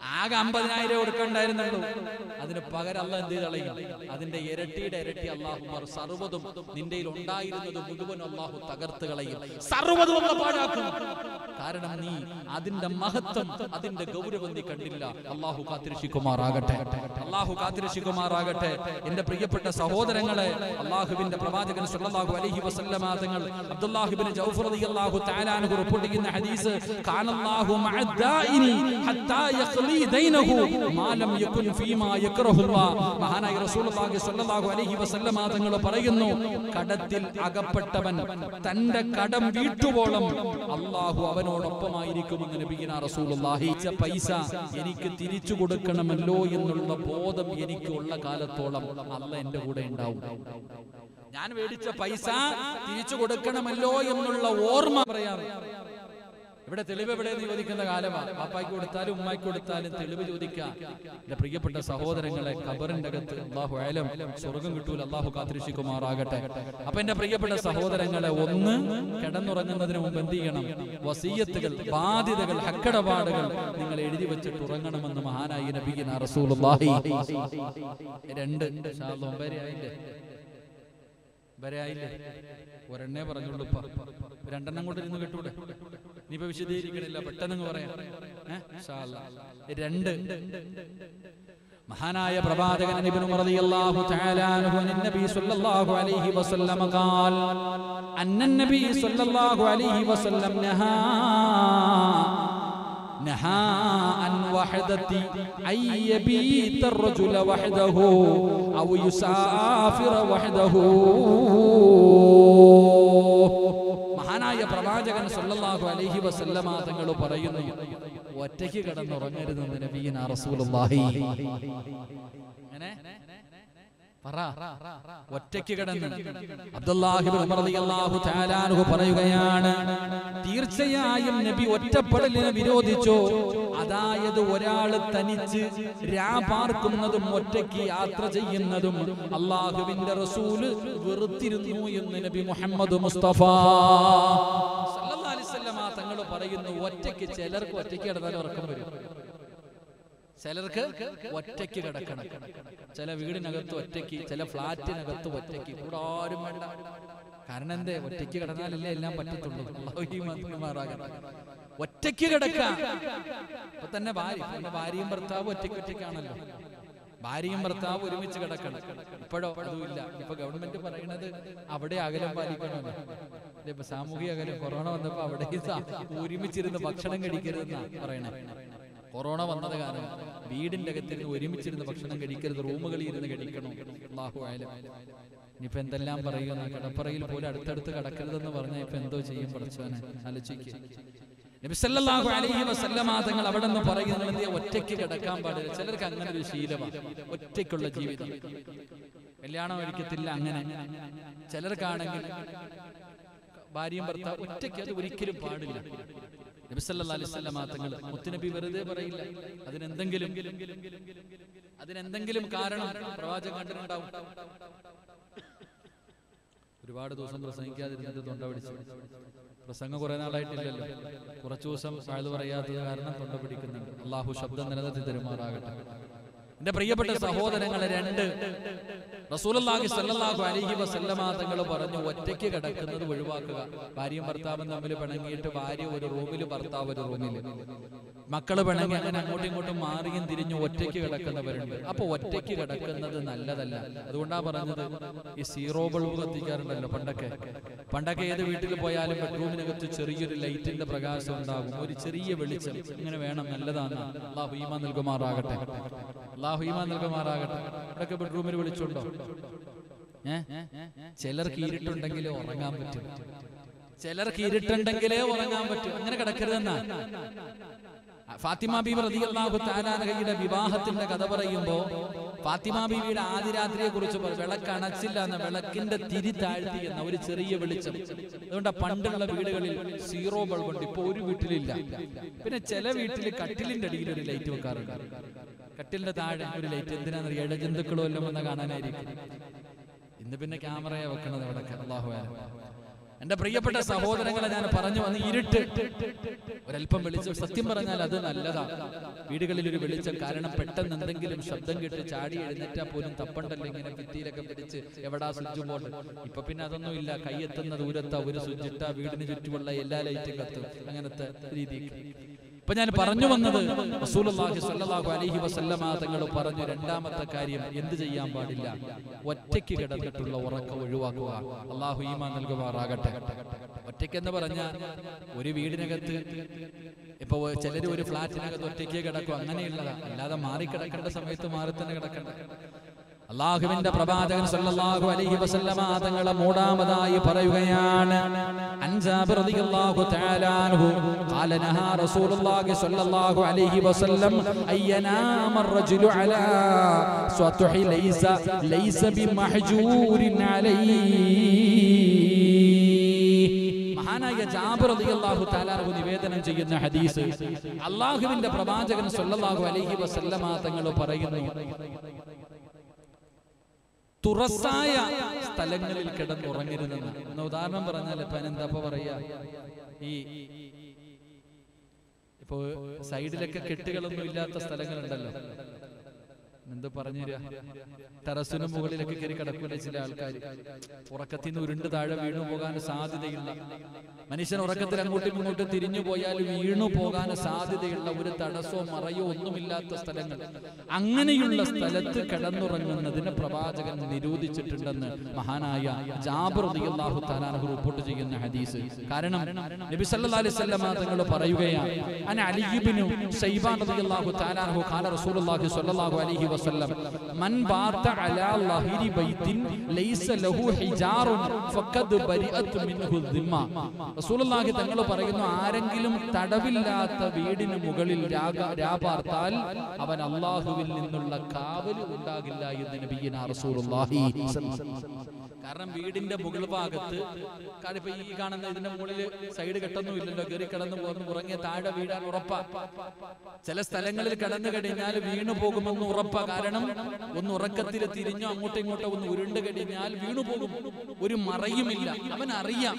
ആകെ അമ്പതിനായിരം കൊടുക്കണ്ടായിരുന്നുള്ളൂ അതിന് പകരം അല്ല എന്ത് കളയും അതിന്റെ ഇരട്ടിയുടെ ഇരട്ടി അള്ളാഹു സർവ്വതും നിന്റെ ഉണ്ടായിരുന്നത് മുഴുവൻ അള്ളാഹു തകർത്ത് കളയും സർവ്വതും ഒന്ന് പാഴാക്കും കാരണം നീ അതിന്റെ മഹത്വം അതിന്റെ ഗൗരവം നീ കണ്ടില്ല അള്ളാഹു കാത്തിരക്ഷിക്കുമാറാകട്ടെ അള്ളാഹു കാത്തിരക്ഷിക്കുമാറാകട്ടെ എന്റെ പ്രിയപ്പെട്ട സഹോദരങ്ങളെ അള്ളാഹുവിന്റെ പ്രവാചകൻ സല്ലല്ലാഹു അലൈഹി വസല്ലമ തങ്ങൾ അബ്ദുല്ലാഹിബ്നു ജൗഫർ റളിയല്ലാഹു തആല അൻഹു റിപ്പോർട്ട് ചെയ്യുന്ന ഹദീസ് കാനല്ലാഹു മഅദ്ദാഇനി ഹത്താ യഖ്ലി ദൈനഹു മാ ലം യകുൻ ഫീമാ യക്റഹുല്ലാ മഹാനായ റസൂലുള്ളാഹി സ്വല്ലല്ലാഹു അലൈഹി വസല്ലമ തങ്ങൾ പറയുന്നു കടത്തിൽ അകപ്പെട്ടവൻ തന്റെ കടം വീട്ടുവോളം അള്ളാഹു അവനോടൊപ്പമായിരിക്കുമെന്ന് നബിഗിന റസൂലുള്ളാഹി ഇച്ച പൈസ എനിക്ക് തിരിച്ചു കൊടുക്കണമല്ലോ എന്നുള്ള ബോധം എനിക്കുള്ള കാലത്തോളം അല്ല എന്റെ കൂടെ ഉണ്ടാവും ഞാൻ മേടിച്ച പൈസ തിരിച്ചു കൊടുക്കണമല്ലോ എന്നുള്ള ഓർമ്മ പറയാം ഇവിടെ തെളിവ് എവിടെയെന്ന് ചോദിക്കുന്ന കാലമാണ് പാപ്പായ്ക്ക് കൊടുത്താലും ഉമ്മായ്ക്ക് കൊടുത്താലും തെളിവ് ചോദിക്കാം എന്റെ പ്രിയപ്പെട്ട സഹോദരങ്ങളെ ഖബറിന്റെ അകത്ത് അള്ളാഹു ആയാലും സ്വർഗം കിട്ടൂല അള്ളാഹു കാത്തിരക്ഷിക്കുമാറാകട്ടെ അപ്പൊ എന്റെ പ്രിയപ്പെട്ട സഹോദരങ്ങളെ ഒന്ന് കിടന്നുറങ്ങുന്നതിന് മുമ്പ് എന്ത് ചെയ്യണം വസീയത്തുകൾ ബാധ്യതകൾ ഹക്കടപാടുകൾ നിങ്ങൾ എഴുതി വെച്ചിട്ട് ഉറങ്ങണമെന്ന് മഹാനായി നബിഗിന റസൂലുള്ളാഹി രണ്ട് ഇൻഷാ അല്ലാഹ് ഒമ്പതര ആയില്ലേ വരെ ആയില്ലേ ഒരെണ്ണേ പറഞ്ഞുള്ളൂ ഇപ്പൊ രണ്ടെണ്ണം കൊണ്ട് ഇരുന്ന് കേട്ടൂടെ ഇനിയിപ്പോ വിശദീകരിക്കണില്ല പെട്ടെന്ന് പറയാം ഏ? ഇൻഷാ അല്ലാ. രണ്ട് മഹാനായ പ്രവാചകൻ ഇബ്നു ഉമർ റളിയല്ലാഹു തആല അൻഹു അൻ നബി സ്വല്ലല്ലാഹു അലൈഹി വസല്ലം ഖാൽ അന്ന നബി സ്വല്ലല്ലാഹു അലൈഹി വസല്ലം നഹാ نهى عن وحدة أن يبيت الرجل وحده أو يسافر وحده മഹാനായ പ്രവാചകൻ സല്ലല്ലാഹു അലൈഹി വസല്ലമ തങ്ങൾ പറയുന്നു ഒറ്റയ്ക്ക് കിടന്നുറങ്ങരുതെന്ന് നബിയന റസൂലുള്ളാഹി അങ്ങനെ പറ ഒറ്റയ്ക്ക് കിടന്ന് അബ്ദുല്ലാഹിബ്നു ഉമർ റളിയല്ലാഹു തആല അൻഹു പറയുകയാണ് തീർച്ചയായും നബി ഒറ്റപ്പെടലിനെ വിരോധിച്ചു അതായത് ഒരാൾ തനിച്ച് രാപാർക്കുന്നതും ഒറ്റയ്ക്ക് യാത്ര ചെയ്യുന്നതും അള്ളാഹുവിന്റെ റസൂല് വെറുത്തിരുന്നു എന്ന് നബി മുഹമ്മദ് മുസ്തഫ സല്ലല്ലാഹു അലൈഹി വസല്ലമ തങ്ങൾ പറയുന്നു ഒറ്റയ്ക്ക് ചിലർക്ക് ഒറ്റയ്ക്ക് കിടന്നാൽ ഉറക്കം വരും ചിലർക്ക് ഒറ്റയ്ക്ക് കിടക്കണം ചില വീടിനകത്ത് ഒറ്റയ്ക്ക് ചില ഫ്ലാറ്റിനകത്ത് ഒറ്റയ്ക്ക് കൂടെ ആരും വേണ്ട കാരണം എന്തേ ഒറ്റയ്ക്ക് കിടന്നാലല്ലേ എല്ലാം പറ്റത്തുള്ളൂ അല്ലാഹു ഈ മന്ത്രിമാറാകട്ടെ. ഒറ്റയ്ക്ക് കിടക്കാം ഇപ്പൊ തന്നെ ഭാര്യ പിന്നെ ഭാര്യയും ഭർത്താവും ഒറ്റയ്ക്ക് ഒറ്റയ്ക്കാണല്ലോ ഭാര്യയും ഭർത്താവും ഒരുമിച്ച് കിടക്കണം ഇപ്പോഴോ അതുമില്ല ഇപ്പൊ ഗവൺമെന്റ് പറയുന്നത് അവിടെ അകലം പാലിക്കണമല്ലോ അല്ലേ, ഇപ്പൊ സാമൂഹിക അകലം കൊറോണ വന്നപ്പോ അവിടെ ഒരുമിച്ചിരുന്ന് ഭക്ഷണം കഴിക്കരുതെന്നാ പറയണേ കൊറോണ വന്നത് കാരണം വീടിന്റെ അകത്തിരുന്ന് ഒരുമിച്ചിരുന്ന് ഭക്ഷണം കഴിക്കരുത് റൂമുകളിൽ ഇരുന്ന് കഴിക്കണം അള്ളാഹു ആയാലും ഇനിയിപ്പോ എന്തെല്ലാം പറയുന്നു കടപ്പറയിൽ പോലും അടുത്തടുത്ത് കിടക്കരുതെന്ന് പറഞ്ഞാൽ ഇപ്പൊ എന്തോ ചെയ്യും പഠിച്ചവനെ ആലോചിക്കുക നബി സല്ലല്ലാഹു അലൈഹി വസല്ലമ തങ്ങൾ അവിടെ നിന്ന് പറയുന്നത് എന്തിനാ ഒറ്റയ്ക്ക് കിടക്കാൻ പാടില്ല ചിലർക്ക് അങ്ങനെ ഒരു ശീലമാണ് ഒറ്റയ്ക്കുള്ള ജീവിതം കല്യാണം ഒരിക്കത്തില്ല അങ്ങനെ ചിലർക്കാണെങ്കിൽ ഭാര്യയും ഭർത്താവ് ഒറ്റയ്ക്ക് അത് ഒരിക്കലും പാടില്ല നബി സല്ലല്ലാഹു അലൈഹി വസല്ലമ തങ്ങൾ മുത്തുനബി വെറുതെ പറയില്ല അതിനെന്തെങ്കിലും അതിനെന്തെങ്കിലും കാരണം പ്രവാചകൻ കണ്ടിട്ടുണ്ടാവും ഒരുപാട് ദിവസം പ്രസംഗിക്കാതിരുന്നിട്ട് തൊണ്ട പിടിച്ചു പ്രസംഗം കുറെ നാളായിട്ടില്ലല്ലോ കുറച്ചു ദിവസം ആയത് പറയാത്തത് കാരണം തൊണ്ട പിടിക്കുന്നുണ്ട് അള്ളാഹു ശബ്ദം നിലനിർത്തി തരുമാറാകട്ടെ എന്റെ പ്രിയപ്പെട്ട സഹോദരങ്ങളെ രണ്ട് റസൂലുള്ളാഹി സ്വല്ലല്ലാഹു അലൈഹി വസല്ലമ തങ്ങൾ പറഞ്ഞു ഒറ്റയ്ക്ക് കിടക്കുന്നത് ഒഴിവാക്കുക ഭാര്യയും ഭർത്താവും തമ്മിൽ പിണങ്ങിയിട്ട് ഭാര്യ ഒരു റൂമിൽ ഭർത്താവ് ഒരു റൂമിൽ മക്കള് പിണങ്ങി അങ്ങനെ അങ്ങോട്ടും ഇങ്ങോട്ടും മാറിയും തിരിഞ്ഞു ഒറ്റയ്ക്ക് കിടക്കുന്നവരുണ്ട് അപ്പൊ ഒറ്റയ്ക്ക് കിടക്കുന്നത് നല്ലതല്ല അതുകൊണ്ടാ പറഞ്ഞത് ഈ സീറോ ബൾബ് കത്തിക്കാറുണ്ടല്ലോ പണ്ടൊക്കെ പണ്ടൊക്കെ ഏത് വീട്ടിൽ പോയാലും ബെഡ്റൂമിനകത്ത് ചെറിയൊരു ലൈറ്റിന്റെ പ്രകാശം ഉണ്ടാകും ഒരു ചെറിയ വെളിച്ചം ഇങ്ങനെ വേണം നല്ലതാണ് അള്ളാഹു ഈമാ നൽകുമാറാകട്ടെ അള്ളാഹു ഈമാ നൽകുമാറാകട്ടെ ഇവിടൊക്കെ ബെഡ്റൂമിൽ വിളിച്ചുണ്ടോ ഏ ചിലർക്ക് ഇരുട്ടുണ്ടെങ്കിലേ ഉറങ്ങാൻ പറ്റും ചിലർക്ക് ഇരുട്ടുണ്ടെങ്കിലേ ഉറങ്ങാൻ പറ്റും അങ്ങനെ കിടക്കരുതെന്നാ ഫാത്തിമ ബീബി റളിയല്ലാഹു തആലാനഹയുടെ വിവാഹത്തിന്റെ കഥ പറയുമ്പോ ഫാത്തിമ ബീവിയുടെ ആദ്യ രാത്രിയെ കുറിച്ച് വിളക്ക് അണച്ചില്ല എന്ന വിളക്കിന്റെ തിരി താഴ്ത്തി എന്ന ഒരു ചെറിയ വെളിച്ചം അതുകൊണ്ട് പണ്ടുള്ള വീടുകളിൽ സീറോ ബൾബ് ഉണ്ട് ഇപ്പൊ ഒരു വീട്ടിലില്ല പിന്നെ ചില വീട്ടിൽ കട്ടിലിന്റെ അടിയിൽ ഒരു ലൈറ്റ് വെക്കാറുണ്ട് കട്ടിലിന്റെ താഴെ ഒരു ലൈറ്റ് എന്തിനാണെന്നറിയാം ഇഴജന്തുക്കളോ എല്ലാം വന്ന് കാണാനായിരിക്കും ഇന്ന് പിന്നെ ക്യാമറയെ വെക്കണത് അവിടെ അള്ളാഹു എന്റെ പ്രിയപ്പെട്ട സഹോദരങ്ങളെ ഞാൻ പറഞ്ഞു വന്ന് ഇരുട്ട് ഒരല്പം വെളിച്ചം സത്യം പറഞ്ഞാൽ അത് നല്ലതാണ് വീടുകളിൽ ഒരു വെളിച്ചം കാരണം പെട്ടെന്ന് എന്തെങ്കിലും ശബ്ദം കേട്ട് ചാടി എഴുന്നേറ്റാൽ പോലും തപ്പണ്ടല്ലോ ഇങ്ങനെ ഭിത്തിയിലൊക്കെ പിടിച്ച് എവിടാ സ്വിച്ച് ബോർഡ് ഇപ്പൊ പിന്നെ അതൊന്നും ഇല്ല കൈയെത്തുന്ന ദൂരത്താ ഒരു സ്വിച്ച് ഇട്ടാ വീടിന് ചുറ്റുമുള്ള എല്ലാ ലൈറ്റും കത്തും അങ്ങനത്തെ രീതിക്ക് ഇപ്പൊ ഞാൻ പറഞ്ഞു വന്നത് റസൂലുള്ളാഹി സ്വല്ലല്ലാഹു അലൈഹി വസല്ലമ തങ്ങൾ പറഞ്ഞു രണ്ടാമത്തെ കാര്യം എന്ത് ചെയ്യാൻ പാടില്ല ഒറ്റയ്ക്ക് കിടന്നിട്ടുള്ള ഉറക്കം ഒഴിവാക്കുക അള്ളാഹു ഈമാൻ നൽകുമാറാകട്ടെ ഒറ്റയ്ക്ക് എന്ന് പറഞ്ഞാൽ ഒരു വീടിനകത്ത് ഇപ്പൊ ചിലര് ഒരു ഫ്ലാറ്റിനകത്ത് ഒറ്റയ്ക്ക് കിടക്കും അങ്ങനെയുള്ളതാ അല്ലാതെ മാറി കിടക്കേണ്ട സമയത്ത് മാറി തന്നെ കിടക്കണ്ട അള്ളാഹുവിന്റെ പ്രവാചകൻ സല്ലല്ലാഹു അലൈഹി വസല്ലമ തങ്ങളെ മൂടാമതായി പറയുകയാണ് അൻജാബിർ റളിയല്ലാഹു തആല അൻഹു ഖാല നഹാ റസൂലുള്ളാഹി സ്വല്ലല്ലാഹു അലൈഹി വസല്ലം അയ്യനാമ الرجل على سطح ليس ليس بمحجور عليه മഹാനായ ജാബിർ റളിയല്ലാഹു തആല അൻഹു നിവേദനം ചെയ്യുന്ന ഹദീസ് അള്ളാഹുവിന്റെ പ്രവാചകൻ സല്ലല്ലാഹു അലൈഹി വസല്ലമ തങ്ങൾ പറയുന്നു തുറസായ സ്ഥലങ്ങളിൽ കിടന്നുറങ്ങരുതെന്ന് എന്ന ഉദാഹരണം പറഞ്ഞാൽ ഇപ്പൊ എന്താ ഇപ്പൊ പറയാ ഈ ഇപ്പൊ സൈഡിലൊക്കെ കെട്ടുകളൊന്നും ഇല്ലാത്ത സ്ഥലങ്ങളുണ്ടല്ലോ എന്ത് പറഞ്ഞുതരാ ടെറസിന് മുകളിലൊക്കെ കയറി കിടക്കൂല ചില ആൾക്കാർ ഉറക്കത്തിൽ നിന്ന് ഉരുണ്ട് താഴെ വീണു പോകാൻ സാധ്യതയുള്ള മനുഷ്യൻ ഉറക്കത്തിൽ അങ്ങോട്ടും ഇങ്ങോട്ടും തിരിഞ്ഞു പോയാൽ വീണു പോകാൻ സാധ്യതയുള്ള ഒരു തടസ്സമോ മറയോ ഒന്നുമില്ലാത്ത സ്ഥലങ്ങൾ അങ്ങനെയുള്ള സ്ഥലത്ത് കിടന്നുറങ്ങുന്നതിന് പ്രവാചകൻ നിരോധിച്ചിട്ടുണ്ടെന്ന് മഹാനായ ജാബിർ റളിയല്ലാഹു തആല അൻഹു റിപ്പോർട്ട് ചെയ്യുന്ന ഹദീസ് കാരണം നബി സല്ലല്ലാഹു അലൈഹി വസല്ലം തങ്ങൾ പറയുകയാണ് അന അലി ഇബ്നു ശൈബാൻ റളിയല്ലാഹു തആല അൻഹു ഖാല റസൂലുള്ളാഹി സ്വല്ലല്ലാഹു അലൈഹി വസല്ലം മൻ ബാത അലാ ലഹിരി ബൈത്തിൻ ലൈസ ലഹു ഹിജാറുൻ ഫഖദ് ബരിഅത് മിൻഹു ദിമ്മ റസൂലുള്ളാഹി തങ്ങൾ പറയുന്നു ആരെങ്കിലും തടവില്ലാത്ത വീടിന് മുകളിൽ രാഗ- രാപാർത്താൽ അവൻ അള്ളാഹുവിൽ നിന്നുള്ള കാവല് ഉണ്ടാകില്ല എന്ന് നബിയന റസൂലുള്ളാഹി കാരണം വീടിന്റെ മുകൾ ഭാഗത്ത് കാരണം ഇപ്പൊ ഈ കാണുന്ന ഇതിന്റെ മുകളിൽ സൈഡ് കെട്ടൊന്നും ഇല്ലല്ലോ കയറി കിടന്നു പോകുന്നു ഉറങ്ങിയ താഴെ വീഴാൻ ഉറപ്പാ ചില സ്ഥലങ്ങളിൽ കിടന്നു കഴിഞ്ഞാൽ വീണു പോകുമെന്ന് ഉറപ്പാ കാരണം ഒന്ന് ഉറക്കത്തിൽ തിരിഞ്ഞോ അങ്ങോട്ടും ഇങ്ങോട്ടോ ഒന്ന് ഉരുണ്ട് കഴിഞ്ഞാൽ വീണു പോകും ഒരു മറയുമില്ല അവൻ അറിയാം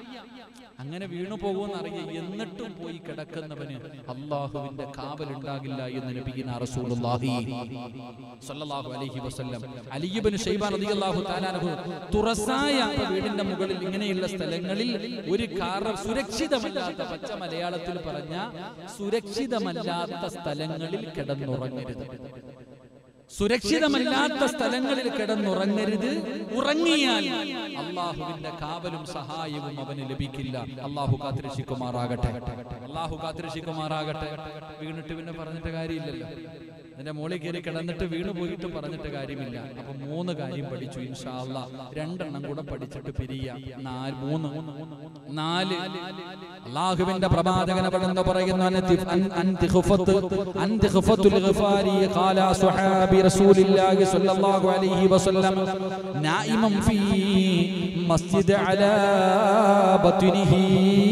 അങ്ങനെ വീണു പോകുമെന്ന് അറിയാം എന്നിട്ടും പോയി കിടക്കുന്നവന് അള്ളാഹുവിന്റെ കാവലുണ്ടാകില്ല എന്ന് നബിയിന റസൂലുള്ളാഹി സ്വല്ലല്ലാഹു അലൈഹി വസല്ലം അലി ഇബ്നു ശൈബാൻ റളിയല്ലാഹു തആല അൻഹു തുറസായ വീടിന്റെ മുകളിൽ ഇങ്ങനെയുള്ള സ്ഥലങ്ങളിൽ ഒരു കാർ സുരക്ഷിതമല്ലാത്ത പച്ച മലയാളത്തിൽ പറഞ്ഞ സുരക്ഷിതമല്ലാത്ത സ്ഥലങ്ങളിൽ കിടന്നുറങ്ങരുത് സുരക്ഷിതമല്ലാത്ത സ്ഥലങ്ങളിൽ കിടന്നുറങ്ങരുത് ഉറങ്ങിയാൽ അള്ളാഹുവിന്റെ കാവലും സഹായവും അവന് ലഭിക്കില്ല അള്ളാഹു കാത്തിരക്ഷിക്കുമാറാകട്ടെ അള്ളാഹു കാത്തിരക്ഷിക്കുമാറാകട്ടെ വീണിട്ട് പിന്നെ പറഞ്ഞിട്ട് കാര്യമില്ലല്ലോ അതിന്റെ മുകളിൽ കയറി കിടന്നിട്ട് വീണു പോയിട്ട് പറഞ്ഞിട്ട് കാര്യമില്ല അപ്പൊ മൂന്ന് കാര്യം പഠിച്ചു ഇൻഷാ അല്ലാ രണ്ടെണ്ണം കൂടെ പഠിച്ചിട്ട് പിരിയ നാല് മൂന്ന് നാല് അള്ളാഹുവിന്റെ പ്രവാചകൻ അവിടെന്ന് പറയുന്നു അനതി- അൻ- അൻതി ഖുഫത്ത് അൻതി ഖുഫത്തുൽ ഗഫാരി ഖാല സ്വഹാബി റസൂലില്ലാഹി സ്വല്ലല്ലാഹു അലൈഹി വസല്ലം നായിമൻ ഫീ മസ്ജിദ് അലാ ബത്നിഹി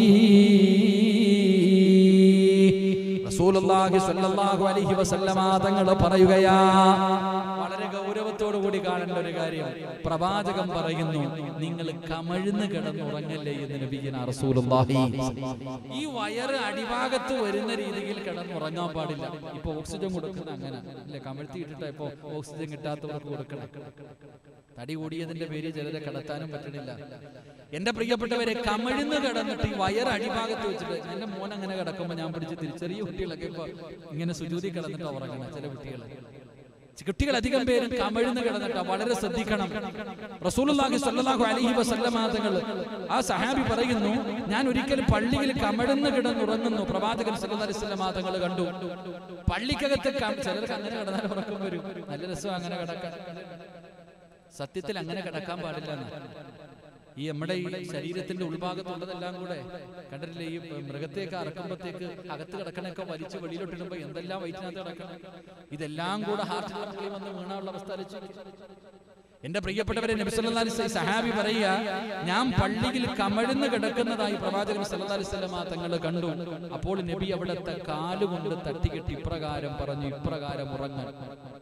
റസൂലുള്ളാഹി സ്വല്ലല്ലാഹു അലൈഹി വസല്ലമ തങ്ങൾ പറയുകയാ വളരെ ഗൗരവത്തോടു കൂടി കാണേണ്ട ഒരു കാര്യം പ്രവാചകൻ പറയുന്നു നിങ്ങൾ കമഴ്ന്ന് കിടന്നുറങ്ങല്ലേ എന്ന് നബിയന റസൂലുള്ളാഹി ഈ വയറ് അടിഭാഗത്ത് വരുന്ന രീതിയിൽ കിടന്നുറങ്ങാൻ പാടില്ല ഇപ്പൊ ഓക്സിജൻ കൊടുക്കുന്ന അങ്ങനെ അല്ലെ കമഴ്ത്തി ഇട്ടിട്ടാ ഇപ്പൊ ഓക്സിജൻ കിട്ടാത്തവർക്ക് കൊടുക്കണം തടി കൂടിയതിന്റെ പേര് ചിലരെ കടത്താനും പറ്റണില്ല എന്റെ പ്രിയപ്പെട്ടവരെ കമിഴ്ന്ന് കിടന്നിട്ട് ഈ വയർ അടിഭാഗത്ത് വെച്ചിട്ട് എന്റെ മോൻ അങ്ങനെ കിടക്കുമ്പോ ഞാൻ പിടിച്ച് തിരിച്ച് ചെറിയ കുട്ടികളൊക്കെ ഇപ്പൊ ഇങ്ങനെ സുജൂതി കിടന്നിട്ട് ഉറങ്ങണം ചില കുട്ടികൾ കുട്ടികൾ അധികം പേരും കമിഴ്ന്ന് കിടന്നിട്ട് വളരെ ശ്രദ്ധിക്കണം റസൂലുള്ളാഹി സ്വല്ലല്ലാഹു അലൈഹി വസല്ലമ തങ്ങൾ ആ സഹാബി പറയുന്നു ഞാൻ ഒരിക്കൽ പള്ളിയിൽ കമിഴ്ന്ന് കിടന്നുറങ്ങുന്നു പ്രവാചകൻ സല്ലല്ലാഹു അലൈഹി വസല്ലമ തങ്ങൾ കണ്ടു പള്ളിക്കകത്ത് ക- ചിലർക്ക് അങ്ങനെ കിടന്നാൽ ഉറക്കം വരും നല്ല രസം അങ്ങനെ കിടക്കാൻ സത്യത്തിൽ അങ്ങനെ കിടക്കാൻ പാടില്ല എന്നാ. ഈ നമ്മുടെ ഈ ശരീരത്തിന്റെ ഉൾഭാഗത്തുള്ളതെല്ലാം കൂടെ കണ്ടിട്ടില്ലേ ഈ മൃഗത്തേക്ക് അറക്കുമ്പോഴത്തേക്ക് അകത്ത് കിടക്കണൊക്കെ വലിച്ച് വെളിയിലോട്ടിടുമ്പോ എന്തെല്ലാം വയറ്റിനകത്ത് കിടക്കണം ഇതെല്ലാം കൂടെ ഹാർട്ടിന്റെ മുകളിൽ വന്ന് വീണാനുള്ള അവസ്ഥ ആലോചിച്ച് നോക്ക്. എന്റെ പ്രിയപ്പെട്ടവരെ നബി സല്ലല്ലാഹു അലൈഹി വസല്ലം സഹാബി പറയുക ഞാൻ പള്ളിയിൽ കമഴ്ന്ന് കിടക്കുന്നതായി പ്രവാചകൻ സല്ലല്ലാഹു അലൈഹി വസല്ലം തങ്ങൾ കണ്ടു അപ്പോൾ നബി അവിടുത്തെ കാലുകൊണ്ട് തട്ടിക്കെട്ടി ഇപ്രകാരം പറഞ്ഞു ഇപ്രകാരം ഉറങ്ങാൻ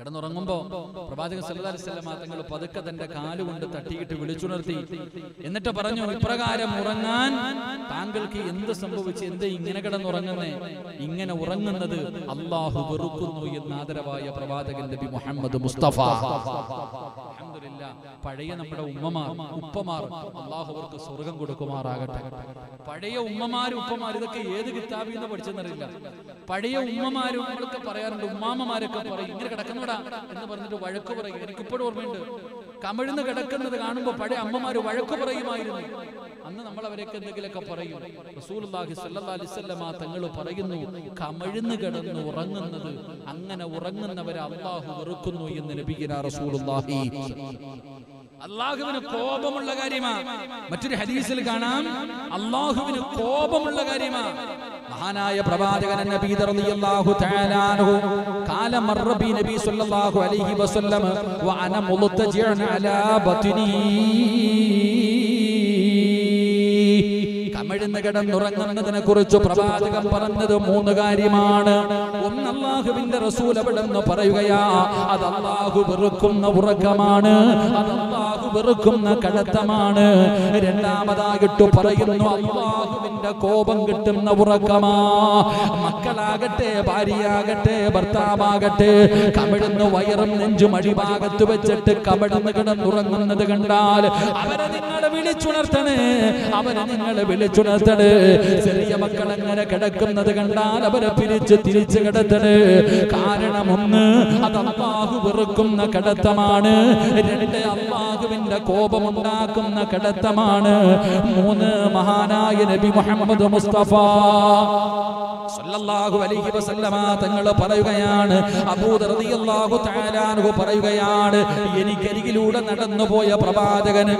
കിടന്നുറങ്ങുമ്പോ പ്രവാചകൻ സല്ലല്ലാഹു അലൈഹി വസല്ലമ തങ്ങൾ പതുക്കെ തന്റെ കാലുകൊണ്ട് തട്ടിയിട്ട് വിളിച്ചുണർത്തി എന്നിട്ട് പറഞ്ഞു ഇപ്രകാരം ഉറങ്ങാൻ താങ്കൾക്ക് എന്ത് സംഭവിച്ച് എന്ത് ഇങ്ങനെ കിടന്നുറങ്ങുന്നേ ഇങ്ങനെ ഉറങ്ങുന്നത് അള്ളാഹു വെറുക്കുന്നു എന്ന് ആദരവായ പ്രവാചകൻ നബി മുഹമ്മദ് മുസ്തഫ അൽഹംദുലില്ലാ. പഴയ നമ്മുടെ ഉമ്മമാർ ഉപ്പമാർ അള്ളാഹു അവർക്ക് സ്വർഗം കൊടുക്കുമാറാകട്ടെ പഴയ ഉമ്മമാരും ഉപ്പമാരും ഇതൊക്കെ ഏത് കിതാബിൽ നിന്ന് പഠിച്ചെന്നറിയില്ല പഴയ ഉമ്മമാരും നമ്മളൊക്കെ പറയാറുണ്ട് ഉമ്മാമ്മമാരൊക്കെ പറയും ഇങ്ങനെ കിടക്കുന്നവിടാ എന്ന് പറഞ്ഞിട്ട് വഴക്ക് പറയും എനിക്കിപ്പോഴും ഓർമ്മയുണ്ട് കമിഴ്ന്ന് കിടക്കുന്നത് കാണുമ്പോൾ പഴയ അമ്മമാര് വഴക്ക് പറയുമായിരുന്നു അന്ന് നമ്മൾ അവരൊക്കെ എന്തെങ്കിലുമൊക്കെ പറയും റസൂലുള്ളാഹി സ്വല്ലല്ലാഹി അലൈഹി വസല്ലമ തങ്ങൾ പറയുന്നു കമിഴ്ന്ന് കിടന്ന് ഉറങ്ങുന്നത് അങ്ങനെ ഉറങ്ങുന്നവരെ അള്ളാഹു വെറുക്കുന്നു എന്ന് നബിഗിന റസൂലുള്ളാഹി അള്ളാഹുവിന് കോപമുള്ള കാര്യമാ മറ്റൊരു ഹദീസിൽ കാണാം അള്ളാഹുവിന് കോപമുള്ള കാര്യമാ മഹാനായ പ്രവാചകൻ നബി റളിയല്ലാഹു തആല അൻഹു കാല മർറ ബി നബി സല്ലല്ലാഹു അലൈഹി വസല്ലം വ അന മുൽതജിഅൻ അലാ ബത്നി കമിഴ്ന്ന് കിടന്നുറങ്ങുന്നതിനെ കുറിച്ച് പ്രവാചകൻ പറഞ്ഞത് മൂന്ന് കാര്യമാണ് ഒന്ന് അള്ളാഹുവിന്റെ റസൂൽ അവിടെ നിന്ന് പറയുകയാ അത് അള്ളാഹു വെറുക്കുന്ന ഉറക്കമാണ് അത് അള്ളാഹു വെറുക്കുന്ന കടത്തമാണ് രണ്ടാമതായിട്ട് പറയുന്നു അള്ളാഹുവിന്റെ കോപം കിട്ടുന്ന ഉറക്കമാ മക്കളാകട്ടെ ഭാര്യയാകട്ടെ ഭർത്താവാകട്ടെ കമിഴ്ന്ന് വയറും നെഞ്ചും അടിഭാഗത്ത് വെച്ചിട്ട് കമിഴ്ന്ന് കിടന്നുറങ്ങുന്നത് കണ്ടാൽ അവരെ നിങ്ങൾ വിളിച്ചുണർത്തണേ അവരെ നിങ്ങൾ വിളിച്ചുണർത്തണേ ചെറിയ മക്കൾ അങ്ങനെ കിടക്കുന്നത് കണ്ടാൽ അവരെ പിരിച്ച് തിരിച്ചു കിടത്തണേ കാരണം ഒന്ന് അത് അള്ളാഹു വെറുക്കുന്ന കടത്തമാണ് രണ്ട് അള്ളാഹുവിന്റെ കോപമുണ്ടാക്കുന്ന കടത്തമാണ് മൂന്ന് മഹാനായ നബി മുഹമ്മദ് മുസ്തഫ സല്ലല്ലാഹു അലൈഹി വസല്ലമ തങ്ങൾ പറയുകയാണ് അബൂദർ റളിയല്ലാഹു തആല അൻഹു പറയുകയാണ് എനിക്കരികിലൂടെ നടന്നു പോയ പ്രവാചകന്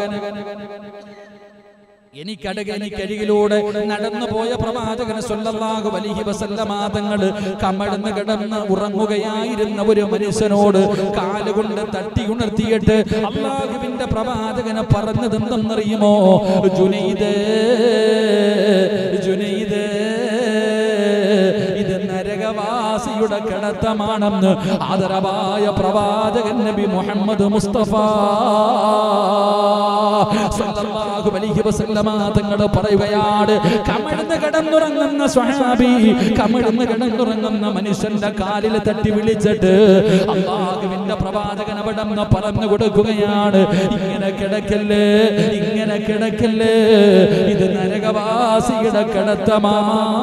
എനിക്കടക എനിക്കരികിലൂടെ നടന്നു പോയ പ്രവാചകന് സല്ലല്ലാഹു അലൈഹി വസല്ലമ തങ്ങൾ കമഴ്ന്ന് കിടന്ന് ഉറങ്ങുകയായിരുന്ന ഒരു മനുഷ്യനോട് കാലുകൊണ്ട് തട്ടി ഉണർത്തിയിട്ട് അള്ളാഹുവിന്റെ പ്രവാചകനെ പറഞ്ഞത് എന്തെന്നറിയുമോ ജുനൈദേ ജുനൈദേ ഇത് നരകവാസിയുടെ കിടത്തമാണെന്ന് ആദരവായ പ്രവാചകൻ നബി മുഹമ്മദ് മുസ്തഫ സല്ലല്ലാഹു അലൈഹി വസല്ലമ തങ്ങൾ പറയുകയാണ് കമിഴ്ന്ന് കിടന്നുറങ്ങുന്ന സ്വഹാബി കമിഴ്ന്ന് കിടന്നുറങ്ങുന്ന മനുഷ്യന്റെ കാലിൽ തട്ടി വിളിച്ചിട്ട് അള്ളാഹുവിന്റെ പ്രവാചകൻ അവിടെ നിന്ന് പറഞ്ഞു കൊടുക്കുകയാണ് ഇങ്ങനെ കിടക്കല്ലേ ഇങ്ങനെ കിടക്കല്ലേ ഇത് നരകവാസിയുടെ കിടത്തമാ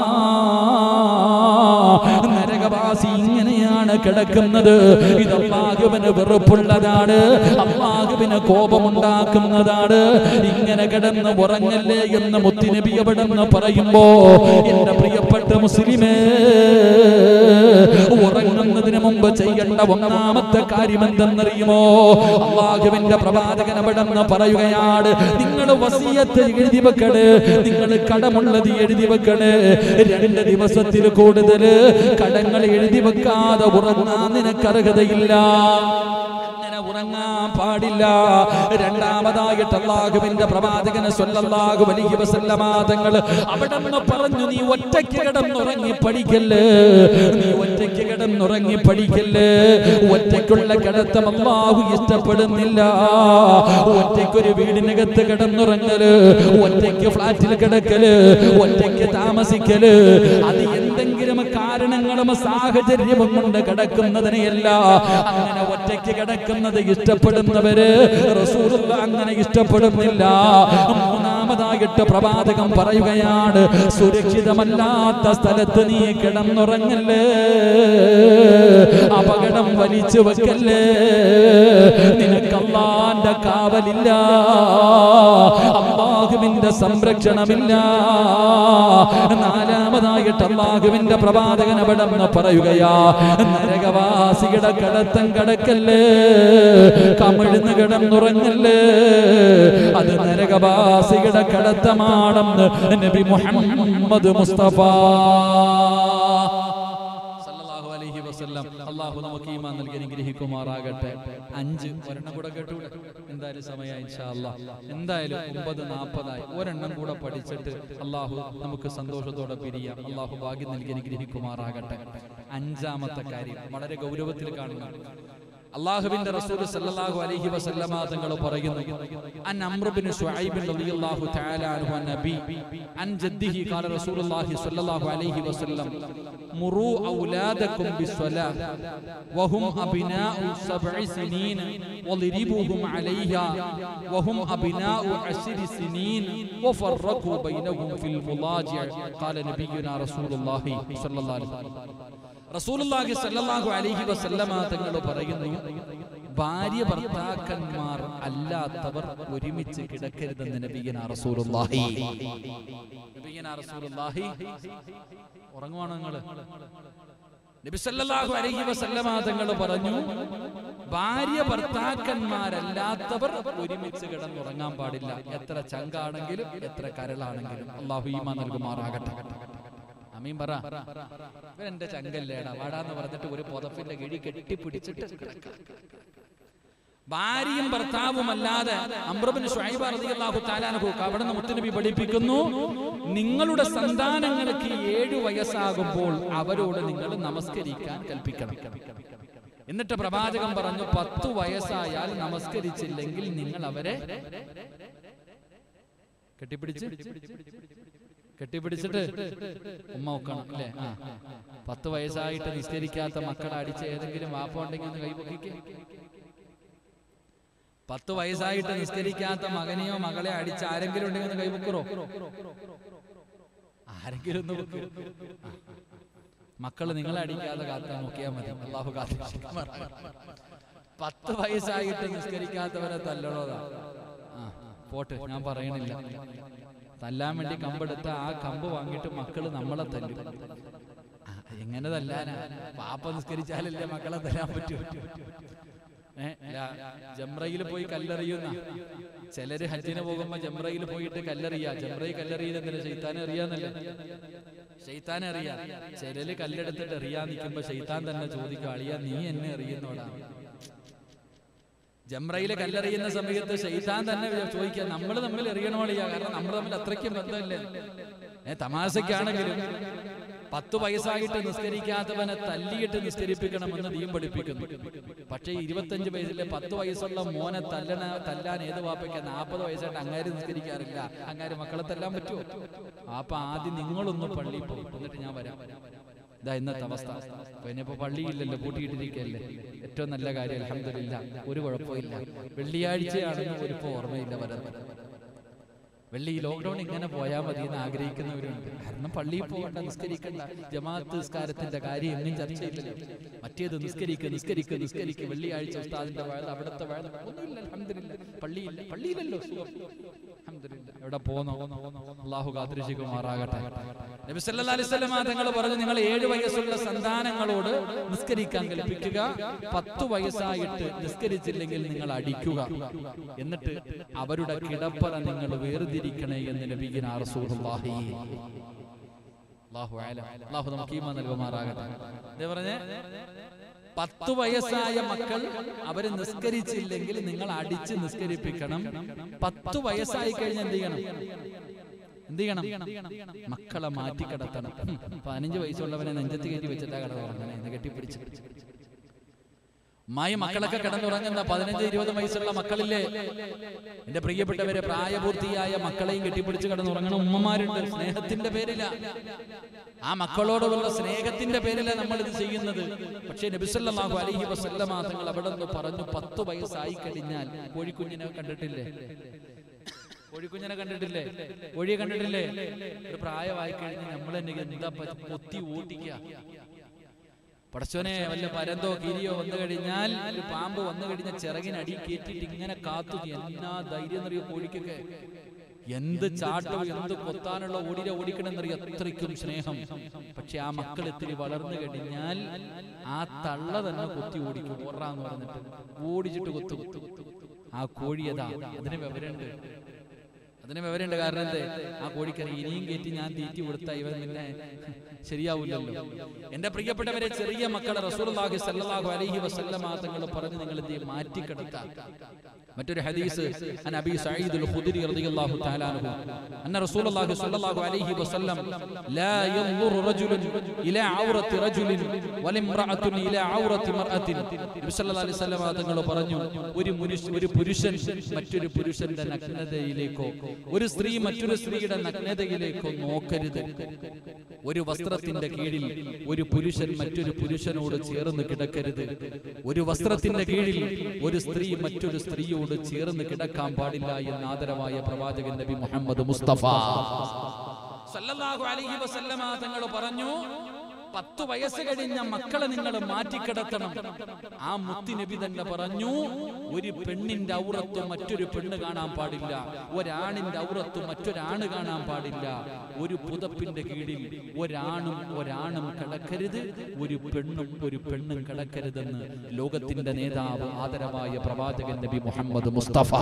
നരകവാസി ഇങ്ങനെയാണ് കിടക്കുന്നത് ഇത് അള്ളാഹുവിന് വെറുപ്പുള്ളതാണ് അള്ളാഹുവിന് കോപമുണ്ടാക്കുന്നതാണ് ഇങ്ങനെ കിടന്ന് ഉറങ്ങല്ലേ എന്ന് മുത്തിനബി അവിടെ നിന്ന് പറയുമ്പോ എന്റെ പ്രിയപ്പെട്ട മുസ്ലിമേ ഉറങ്ങുന്നതിന് മുമ്പ് ചെയ്യേണ്ട ഒന്നാമത്തെ കാര്യം എന്തെന്നറിയുമോ അള്ളാഹുവിന്റെ പ്രവാചകൻ അവിടെ നിന്ന് പറയുകയാണ് നിങ്ങൾ വസീയത്ത് എഴുതി വെക്കണ് നിങ്ങൾ കടമുള്ളത് എഴുതി വെക്കണ് രണ്ട് ദിവസത്തിൽ കൂടുതൽ കടങ്ങൾ എഴുതി വെക്കാതെ ഉറങ്ങാൻ നിനക്ക് അർഹതയില്ല അങ്ങനെ ഉറങ്ങാൻ പാടില്ല രണ്ടാമതായിട്ട് അള്ളാഹുവിന്റെ പ്രവാചകന് സ്വല്ലല്ലാഹു അലൈഹി വസല്ലമ തങ്ങൾ അവിടെ നിന്ന് പറഞ്ഞു നീ ഒറ്റയ്ക്ക് കിടന്നുറങ്ങി പഠിക്കല്ലേ നീ ഒറ്റയ്ക്ക് കിടന്നുറങ്ങി പഠിക്കല്ലേ ഒറ്റയ്ക്കുള്ള കിടത്തം അള്ളാഹു ഇഷ്ടപ്പെടുന്നില്ല ഒറ്റയ്ക്കൊരു വീടിനകത്ത് കിടന്നുറങ്ങല് ഒറ്റയ്ക്ക് ഫ്ലാറ്റിൽ കിടക്കല് ഒറ്റയ്ക്ക് താമസിക്കല് അത് എന്തെങ്കിലും കാരണങ്ങളും സാഹചര്യവും കൊണ്ട് കിടക്കുന്നതിനെയല്ല അങ്ങനെ ഒറ്റയ്ക്ക് കിടക്കുന്നത് ഇഷ്ടപ്പെടുന്നവര് റസൂലുള്ള അങ്ങനെ ഇഷ്ടപ്പെടുന്നില്ല മൂന്നാമതായിട്ട് പ്രവാചകം പറയുകയാണ് സുരക്ഷിതമല്ലാത്ത സ്ഥലത്ത് നീ കിടന്നുറങ്ങല്ലേ അപകടം വലിച്ചു വെക്കല്ലേ നിനക്കല്ലാന്റെ കാവലില്ല അള്ളാഹുവിന്റെ സംരക്ഷണമില്ല നാലാമതായിട്ട് അള്ളാഹുവിന്റെ പ്രവാചകൻ അവിടെ നിന്ന് പറയുകയാ നരകവാസിയുടെ കടത്തം കടക്കല്ലേ കമിഴ്ന്ന് കിടന്നുറങ്ങല്ലേ അത് നരകവാസിയുടെ കടത്തമാണെന്ന് നബി മുഹമ്മദ് മുസ്തഫ സല്ലല്ലാഹു അലൈഹി വസല്ലം അള്ളാഹു നമുക്ക് ഈമാൻ നൽകി അനുഗ്രഹിക്കുമാറാകട്ടെ അഞ്ച് ഒരെണ്ണം കൂടെ കേട്ടൂടെ എന്തായാലും സമയമായി ഇൻഷാ അല്ലാ എന്തായാലും ഒമ്പത് നാൽപ്പതായി ഒരെണ്ണം കൂടെ പഠിച്ചിട്ട് അള്ളാഹു നമുക്ക് സന്തോഷത്തോടെ പിരിയാം അള്ളാഹു ഭാഗ്യം നൽകി അനുഗ്രഹിക്കുമാറാകട്ടെ അഞ്ചാമത്തെ കാര്യം വളരെ ഗൗരവത്തിൽ കാണുന്നു അള്ളാഹുവിന്റെ റസൂൽ സല്ലല്ലാഹു അലൈഹി വസല്ലമ തങ്ങൾ പറയുന്നു അൻ അംർ ബിൻ ശുഐബ് റളിയല്ലാഹു തആല അൻഹു നബി അൻ ജദ്ദിഹി ഖാല റസൂലുള്ളാഹി സ്വല്ലല്ലാഹു അലൈഹി വസല്ലം മുറു ഔലാദക്കും ബിസ്സലാ വഹും അബ്നാഉ സബ്ഇ സിനീൻ വളിരിബുഹും അലൈഹാ വഹും അബ്നാഉ അശ്രി സിനീൻ വഫറഖു ബൈനഹും ഫിൽ മുളാജിഅ ഖാല നബിയുനാ റസൂലുള്ളാഹി സ്വല്ലല്ലാഹു അലൈഹി വസല്ലം റസൂലുള്ളാഹി സ്വല്ലല്ലാഹു അലൈഹി വസല്ലമ തങ്ങൾ പറയുന്നു ഭാര്യ ഭർത്താക്കന്മാർ അല്ലാത്തവർ ഒരുമിച്ച് കിടക്കരുതെന്ന് നബിയന റസൂലുള്ളാഹി നബിയന റസൂലുള്ളാഹി ഉറങ്ങുവാണോ നിങ്ങള് നബി സല്ലല്ലാഹു അലൈഹി വസല്ലമ തങ്ങൾ പറഞ്ഞു ഭാര്യ ഭർത്താക്കന്മാരല്ലാത്തവർ ഒരുമിച്ച് കിടന്നുറങ്ങാൻ പാടില്ല എത്ര ചങ്കാണെങ്കിലും എത്ര കരളാണെങ്കിലും അള്ളാഹു ഈമ നൽകുമാറാകട്ടെ അമീൻ പറ ഇവൻ എന്റെ ചങ്കല്ലേടാ വാടാന്ന് പറഞ്ഞിട്ട് ഒരു പുതപ്പിന്റെ കിഴി കെട്ടിപ്പിടിച്ചിട്ട് കിടക്കാം ഭാര്യയും ഭർത്താവും അല്ലാതെ അമ്രബിന് ഷുഐബ റളിയല്ലാഹു തആലാനഹു അവിടെ നിന്ന് മുത്തുനബി പഠിപ്പിക്കുന്നു നിങ്ങളുടെ സന്താനങ്ങൾക്ക് ഏഴു വയസ്സാകുമ്പോൾ അവരോട് നിങ്ങൾ നമസ്കരിക്കാൻ കൽപ്പിക്കണം എന്നിട്ട് പ്രവാചകൻ പറഞ്ഞു പത്തു വയസ്സായാൽ നമസ്കരിച്ചില്ലെങ്കിൽ നിങ്ങൾ അവരെ കെട്ടിപ്പിടിച്ച് കെട്ടിപ്പിടിച്ചിട്ട് ഉമ്മ വെക്കണം അല്ലേ ആ പത്ത് വയസ്സായിട്ട് നിസ്കരിക്കാത്ത മക്കളെ അടിച്ച് ഏതെങ്കിലും വാപ്പ ഉണ്ടെങ്കിൽ ഒന്ന് കൈപൊക്കിക്കേ പത്ത് വയസ്സായിട്ട് നിസ്കരിക്കാത്ത മകനെയോ മകളെ അടിച്ച് ആരെങ്കിലും ഉണ്ടെങ്കിൽ ഒന്ന് കൈപൊക്കറോ ആരെങ്കിലും ഒന്ന് പൊക്ക്. ആ. മക്കള് നിങ്ങളെ അടിക്കാതെ കാത്താൻ നോക്കിയാൽ മതി അള്ളാഹു കാത്തു പത്ത് വയസ്സായിട്ട് നിസ്കരിക്കാത്തവരെ തല്ലണോതാ ആ പോട്ടെ ഞാൻ പറയണില്ല തല്ലാൻ വേണ്ടി കമ്പെടുത്ത ആ കമ്പ് വാങ്ങിയിട്ട് മക്കള് നമ്മളെ തല്ലും ആ, എങ്ങനെ തല്ലാനാ പാപ്പ നിസ്കരിച്ചാലല്ലേ മക്കളെ തല്ലാൻ പറ്റൂ ഏ ജംറയിൽ പോയി കല്ലെറിയുന്ന ചിലര് ഹജ്ജിന് പോകുമ്പോ ജംറയിൽ പോയിട്ട് കല്ലെറിയ ജംറയിൽ കല്ലെറിയത് എന്തിനാ ഷെയ്ത്താനെ അറിയാന്നല്ലേ ഷെയ്ത്താനെ അറിയാ ചിലര് കല്ലെടുത്തിട്ട് എറിയാൻ നിൽക്കുമ്പോ ഷെയ്ത്താൻ തന്നെ ചോദിക്കും അളിയാ നീ എന്നെ എറിയുന്നോടാ ജംറയിലെ കല്ലെറിയുന്ന സമയത്ത് ഷെയ്ത്താൻ തന്നെ ചോദിക്കുക നമ്മൾ തമ്മിൽ എറിയണോളിയാ കാരണം നമ്മൾ തമ്മിൽ അത്രയ്ക്കും ബന്ധമല്ലേ ഏ തമാശക്കാണെങ്കിലും പത്ത് വയസ്സായിട്ട് നിസ്കരിക്കാത്തവനെ തല്ലിയിട്ട് നിസ്കരിപ്പിക്കണമെന്ന് നീയും പഠിപ്പിക്കുന്നു പക്ഷേ ഇരുപത്തഞ്ച് വയസ്സിലെ പത്ത് വയസ്സുള്ള മോനെ തല്ലണ തല്ലാൻ ഏത് വാപ്പയ്ക്ക് നാൽപ്പത് വയസ്സായിട്ട് അങ്ങാര് നിസ്കരിക്കാറില്ല അങ്ങാര് മക്കളെ തല്ലാൻ പറ്റുമോ അപ്പൊ ആദ്യം നിങ്ങളൊന്ന് പള്ളിയിൽ പോകും എന്നിട്ട് ഞാൻ വരാം ഇതാ ഇന്നത്തെ അവസ്ഥ പിന്നെ ഇപ്പൊ പള്ളിയില്ലല്ലോ പൂട്ടിയിട്ടിരിക്കല്ലേ ഏറ്റവും നല്ല കാര്യം അലഹമില്ല ഒരു കുഴപ്പമില്ല വെള്ളിയാഴ്ചയാണെന്ന് ഒരു ഇപ്പൊ ഓർമ്മയില്ല വരുന്നത് വെള്ളി ഈ ലോക്ക്ഡൌൺ ഇങ്ങനെ പോയാൽ മതി എന്ന് ആഗ്രഹിക്കുന്നവരുണ്ട് കാരണം പള്ളിയിൽ പോകണ്ട നിസ്കരിക്കണ്ട ജമാഅത്ത് നിസ്കാരത്തിന്റെ കാര്യം എങ്ങും ചർച്ചയില്ലല്ലോ മറ്റേത് നിസ്കരിക്കുക നിസ്കരിക്കുക നിസ്കരിക്കുക വെള്ളിയാഴ്ച ഉസ്താദിന്റെ വാഴ അവിടുത്തെ വാഴ ഒന്നുമില്ല അൽഹംദുലില്ലാ പള്ളിയില്ല പള്ളിയിലല്ലോ സുഖം അൽഹംദുലില്ലാ എവിടെ പോന്നോ അള്ളാഹു കാത്തിരിക്കുമാറാകട്ടെ നബി സല്ലല്ലാഹു അലൈഹി വസല്ലം തങ്ങൾ പറഞ്ഞു നിങ്ങൾ ഏഴ് വയസ്സുള്ള സന്താനങ്ങളോട് നിസ്കരിക്കാൻ കൽപ്പിക്കുക പത്ത് വയസ്സായിട്ട് നിസ്കരിച്ചില്ലെങ്കിൽ നിങ്ങൾ അടിക്കുക എന്നിട്ട് അവരുടെ കിടപ്പറ നിങ്ങൾ വേർതിരിക്കണേ എന്ന് നബിഗിന റസൂലുള്ളാഹി അല്ലാഹു അലം അല്ലാഹു നമുക്ക് ഈമാൻ നൽകുമാറാകട്ടെ എന്താ പറഞ്ഞേ പത്ത് വയസ്സായ മക്കൾ അവര് നിസ്കരിച്ചില്ലെങ്കിൽ നിങ്ങൾ അടിച്ച് നിസ്കരിപ്പിക്കണം പത്ത് വയസ്സായി കഴിഞ്ഞാൽ എന്ത് ചെയ്യണം എന്ത് ചെയ്യണം മക്കളെ മാറ്റി കിടത്തണം ഹും, പതിനഞ്ച് വയസ്സുള്ളവനെ നെഞ്ചത്ത് കയറ്റി വെച്ചിട്ടാ കിടന്ന് ഉറങ്ങണേ എന്ന് കെട്ടിപ്പിടിച്ച് മായി മക്കളൊക്കെ കിടന്നുറങ്ങുന്ന പതിനഞ്ച് ഇരുപത് വയസ്സുള്ള മക്കളില്ലേ എന്റെ പ്രിയപ്പെട്ടവരെ പ്രായപൂർത്തിയായ മക്കളെയും കെട്ടിപ്പിടിച്ച് കിടന്നുറങ്ങണ ഉമ്മമാരുണ്ട് സ്നേഹത്തിന്റെ പേരില ആ മക്കളോടുള്ള സ്നേഹത്തിന്റെ പേരില നമ്മൾ ഇത് ചെയ്യുന്നത് പക്ഷേ നബിസല്ലാഹു അലൈഹി വസല്ലമ തങ്ങൾ അവിടെ നിന്ന് പറഞ്ഞു പത്ത് വയസ്സായി കഴിഞ്ഞാൽ കോഴിക്കുഞ്ഞിനെ കണ്ടിട്ടില്ലേ കോഴിക്കുഞ്ഞിനെ കണ്ടിട്ടില്ലേ കോഴിയെ കണ്ടിട്ടില്ലേ ഒരു പ്രായമായി കഴിഞ്ഞ് നമ്മൾ തന്നെ എന്താ പ- പൊത്തി ഓട്ടിക്കുക പടച്ചോനെ വല്ല പരന്തോ കിരിയോ വന്നു കഴിഞ്ഞാൽ ഒരു പാമ്പ് വന്നു കഴിഞ്ഞാൽ ചിറകിനടി കയറ്റിട്ട് ഇങ്ങനെ കാത്തു എന്നാ ധൈര്യം എന്നറിയോ കോഴിക്കൊക്കെ എന്ത് ചാട്ടവും എന്ത് കൊത്താനുള്ള ഓടിര ഓടിക്കണമെന്നറിയോ അത്രയ്ക്കും സ്നേഹം പക്ഷെ ആ മക്കൾ ഇത്തിരി വളർന്നു കഴിഞ്ഞാൽ ആ തള്ള തന്നെ കൊത്തി ഓടിക്കും ഓറാന്ന് പറഞ്ഞിട്ട് ഓടിച്ചിട്ട് കൊത്തു കൊത്തു ആ കോഴിയതാ അതിന് വിവരമുണ്ട് അതിന് വിവരമുണ്ട് കാരണം എന്തേ ആ കോഴിക്കറി ഇനിയും കയറ്റി ഞാൻ തീറ്റി കൊടുത്ത ഇവൻ പിന്നെ ശരിയാവില്ലല്ലോ എന്റെ പ്രിയപ്പെട്ടവരെ ചെറിയ മക്കളെ റസൂലുള്ളാഹി സ്വല്ലല്ലാഹു അലൈഹി വസല്ലമ തങ്ങൾ പറഞ്ഞു നിങ്ങൾ എന്ത് ചെയ്യും? മാറ്റിക്കിടത്താം മറ്റൊരു ഹദീസ് അൻ അബി സഈദ് അൽ ഖുദരി റളിയല്ലാഹു തആല അൻഹു അന്ന റസൂലുള്ളാഹി സ്വല്ലല്ലാഹു അലൈഹി വസല്ലം ലാ യൻദുറു റജുലുൻ ഇലാ ഔറത്തി റജുലിൻ വലിംറഅത്തുൻ ഇലാ ഔറത്തി മർഅത്തിൻ നബി സല്ലല്ലാഹു അലൈഹി വസല്ലം തങ്ങൾ പറഞ്ഞു ഒരു മുനുഷ്യ ഒരു പുരുഷൻ മറ്റൊരു പുരുഷന്റെ നഗ്നതയിലേക്കോ ഒരു സ്ത്രീ മറ്റൊരു സ്ത്രീയുടെ നഗ്നതയിലേക്കോ നോക്കരുത് ഒരു വസ്ത്രത്തിന്റെ കീഴിൽ ഒരു പുരുഷൻ മറ്റൊരു പുരുഷനോട് ചേർന്ന് കിടക്കരുത് ഒരു വസ്ത്രത്തിന്റെ കീഴിൽ ഒരു സ്ത്രീ മറ്റൊരു സ്ത്രീയോട് ചേർന്ന് കിടക്കാൻ പാടില്ല എന്ന് ആദരവായ പ്രവാചകൻ നബി മുഹമ്മദ് മുസ്തഫ സല്ലല്ലാഹു അലൈഹി വസല്ലമ തങ്ങൾ പറഞ്ഞു പത്ത് വയസ്സ് കഴിഞ്ഞ മക്കളെ നിങ്ങൾ മാറ്റിക്കിടത്തണം ആ മുത്തി നബി തന്നെ പറഞ്ഞു ഒരു പെണ്ണിന്റെ ഔറത്ത് മറ്റൊരു പെണ്ണ് കാണാൻ പാടില്ല ഒരാണിന്റെ ഔറത്ത് മറ്റൊരാണ് കാണാൻ പാടില്ല ഒരു പുതപ്പിന്റെ കീഴിൽ ഒരാണും ഒരാണും കിടക്കരുത് ഒരു പെണ്ണും ഒരു പെണ്ണും കിടക്കരുതെന്ന് ലോകത്തിന്റെ നേതാവ് ആദരവായ പ്രവാചകൻ നബി മുഹമ്മദ് മുസ്തഫ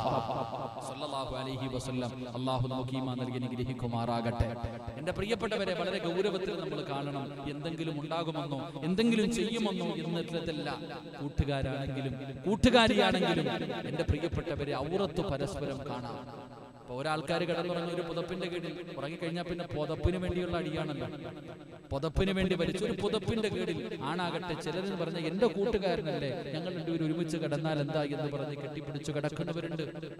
സല്ലല്ലാഹു അലൈഹി വസല്ലം അള്ളാഹു നമുക്ക് ഈമാൻ നൽകി അനുഗ്രഹിക്കുമാറാകട്ടെ എന്റെ പ്രിയപ്പെട്ടവരെ വളരെ ഗൗരവത്തിൽ നമ്മൾ കാണണം എന്തെങ്കിലും ഉണ്ടാകുമെന്നോ എന്തെങ്കിലും ചെയ്യുമെന്നോ എന്നിട്ടല്ല കൂട്ടുകാരാണെങ്കിലും കൂട്ടുകാരിയാണെങ്കിലും എന്റെ പ്രിയപ്പെട്ടവരെ ഔറത്ത് പരസ്പരം കാണാം അപ്പൊ ഒരാൾക്കാർ കിടന്നുറങ്ങി ഒരു പുതപ്പിന്റെ കീഴിൽ ഉറങ്ങിക്കഴിഞ്ഞാൽ പിന്നെ പുതപ്പിന് വേണ്ടിയുള്ള അടിയാണല്ലോ പുതപ്പിന് വേണ്ടി വലിച്ചു ഒരു പുതപ്പിന്റെ കീഴിൽ ആണാകട്ടെ ചിലരെന്ന് പറഞ്ഞ എന്റെ കൂട്ടുകാരനല്ലേ ഞങ്ങൾ രണ്ടുപേരും ഒരുമിച്ച് കിടന്നാൽ എന്താ എന്ന് പറഞ്ഞ് കെട്ടിപ്പിടിച്ചു കിടക്കുന്നവരുണ്ട്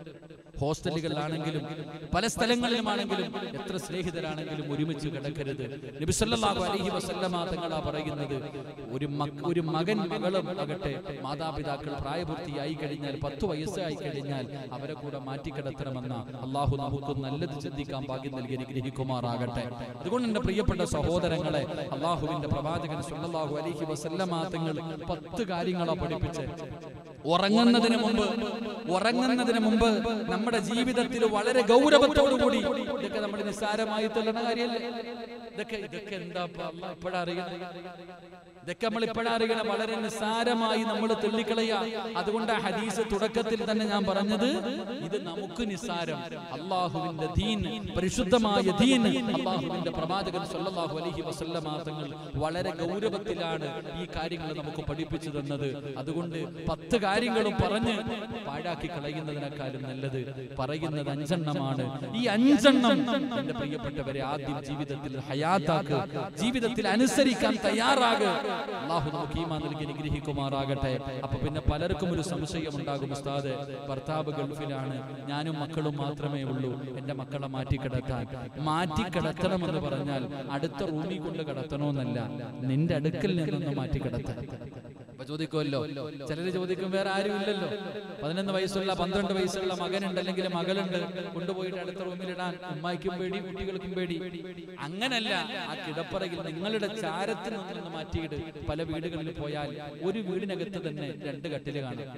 ഹോസ്റ്റലുകളിലാണെങ്കിലും പല സ്ഥലങ്ങളിലുമാണെങ്കിലും എത്ര സ്നേഹിതരാണെങ്കിലും ഒരുമിച്ച് കിടക്കരുത് നബിസല്ലാഹു അലൈഹി വസല്ലമ തങ്ങളാ പറയുന്നത് ഒരു മക ഒരു മകൻ മകളും ആകട്ടെ മാതാപിതാക്കൾ പ്രായപൂർത്തിയായി കഴിഞ്ഞാൽ പത്ത് വയസ്സായി കഴിഞ്ഞാൽ അവരെ കൂടെ മാറ്റിക്കിടത്തണമെന്ന അള്ളാഹു നമുക്ക് നല്ലത് ചിന്തിക്കാൻ ഭാഗ്യം നൽകി അനുഗ്രഹിക്കുമാറാകട്ടെ അതുകൊണ്ട് എന്റെ പ്രിയപ്പെട്ട സഹോദരങ്ങളെ അള്ളാഹുവിന്റെ പ്രവാചകൻ സല്ലല്ലാഹു അലൈഹി വസല്ലമ തങ്ങൾ പത്ത് കാര്യങ്ങളാ പഠിപ്പിച്ച് ഉറങ്ങുന്നതിന് മുമ്പ് ഉറങ്ങുന്നതിന് മുമ്പ് നമ്മുടെ ജീവിതത്തിൽ വളരെ ഗൗരവത്തോടു കൂടി ഇതൊക്കെ നമ്മൾ നിസ്സാരമായി തള്ളുന്ന കാര്യമല്ലേ ഇതൊക്കെ ഇതൊക്കെ എന്താ ഇപ്പോഴറിയാം ഇതൊക്കെ നമ്മൾ ഇപ്പോഴറിയണം വളരെ നിസ്സാരമായി നമ്മൾ തെള്ളിക്കളയാ അതുകൊണ്ട് ആ ഹദീസ് തുടക്കത്തിൽ തന്നെ ഞാൻ പറഞ്ഞത് ഇത് നമുക്ക് നിസ്സാരം അള്ളാഹുവിന്റെ ദീൻ പരിശുദ്ധമായ ദീൻ അള്ളാഹുവിന്റെ പ്രവാചകൻ സല്ലല്ലാഹു അലൈഹി വസല്ലമ തങ്ങൾ വളരെ ഗൗരവത്തിലാണ് ഈ കാര്യങ്ങൾ നമുക്ക് പഠിപ്പിച്ചു തന്നത് അതുകൊണ്ട് പത്ത് കാര്യങ്ങളും പറഞ്ഞ് പാഴാക്കി കളയുന്നതിനേക്കാളും നല്ലത് പറയുന്നത് അഞ്ചെണ്ണമാണ് ഈ അഞ്ചെണ്ണം എന്റെ പ്രിയപ്പെട്ടവരെ ആദ്യം ജീവിതത്തിൽ ഹയാത്താക്ക് ജീവിതത്തിൽ അനുസരിക്കാൻ തയ്യാറാകുക അള്ളാഹു നമുക്ക് ഈമാൻ നൽകി അനുഗ്രഹിക്കുമാറാകട്ടെ അപ്പൊ പിന്നെ പലർക്കും ഒരു സംശയം ഉണ്ടാകും ഉസ്താദ് ഭർത്താവ് ഗൾഫിലാണ് ഞാനും മക്കളും മാത്രമേ ഉള്ളൂ എന്റെ മക്കളെ മാറ്റിക്കിടത്താൻ മാറ്റിക്കിടത്തണമെന്ന് പറഞ്ഞാൽ അടുത്ത റൂമിൽ കൊണ്ട് കിടത്തണമെന്നല്ല നിന്റെ അടുക്കൽ നിന്നൊന്ന് മാറ്റിക്കിടത്താൻ അപ്പൊ ചോദിക്കുമല്ലോ ചിലര് ചോദിക്കും വേറെ ആരും ഇല്ലല്ലോ പതിനൊന്ന് വയസ്സുള്ള പന്ത്രണ്ട് വയസ്സുള്ള മകനുണ്ട് അല്ലെങ്കിൽ മകളുണ്ട് കൊണ്ടുപോയിട്ട് അടുത്ത റൂമിലിടാൻ ഉമ്മായിക്കും പേടി കുട്ടികൾക്കും പേടി അങ്ങനല്ല ആ കിടപ്പറയിൽ നിങ്ങളുടെ ചാരത്തിൽ നിന്നൊന്ന് മാറ്റിയിട്ട് പല വീടുകളിൽ പോയാൽ ഒരു വീടിനകത്ത് തന്നെ രണ്ട് കട്ടില് കാണും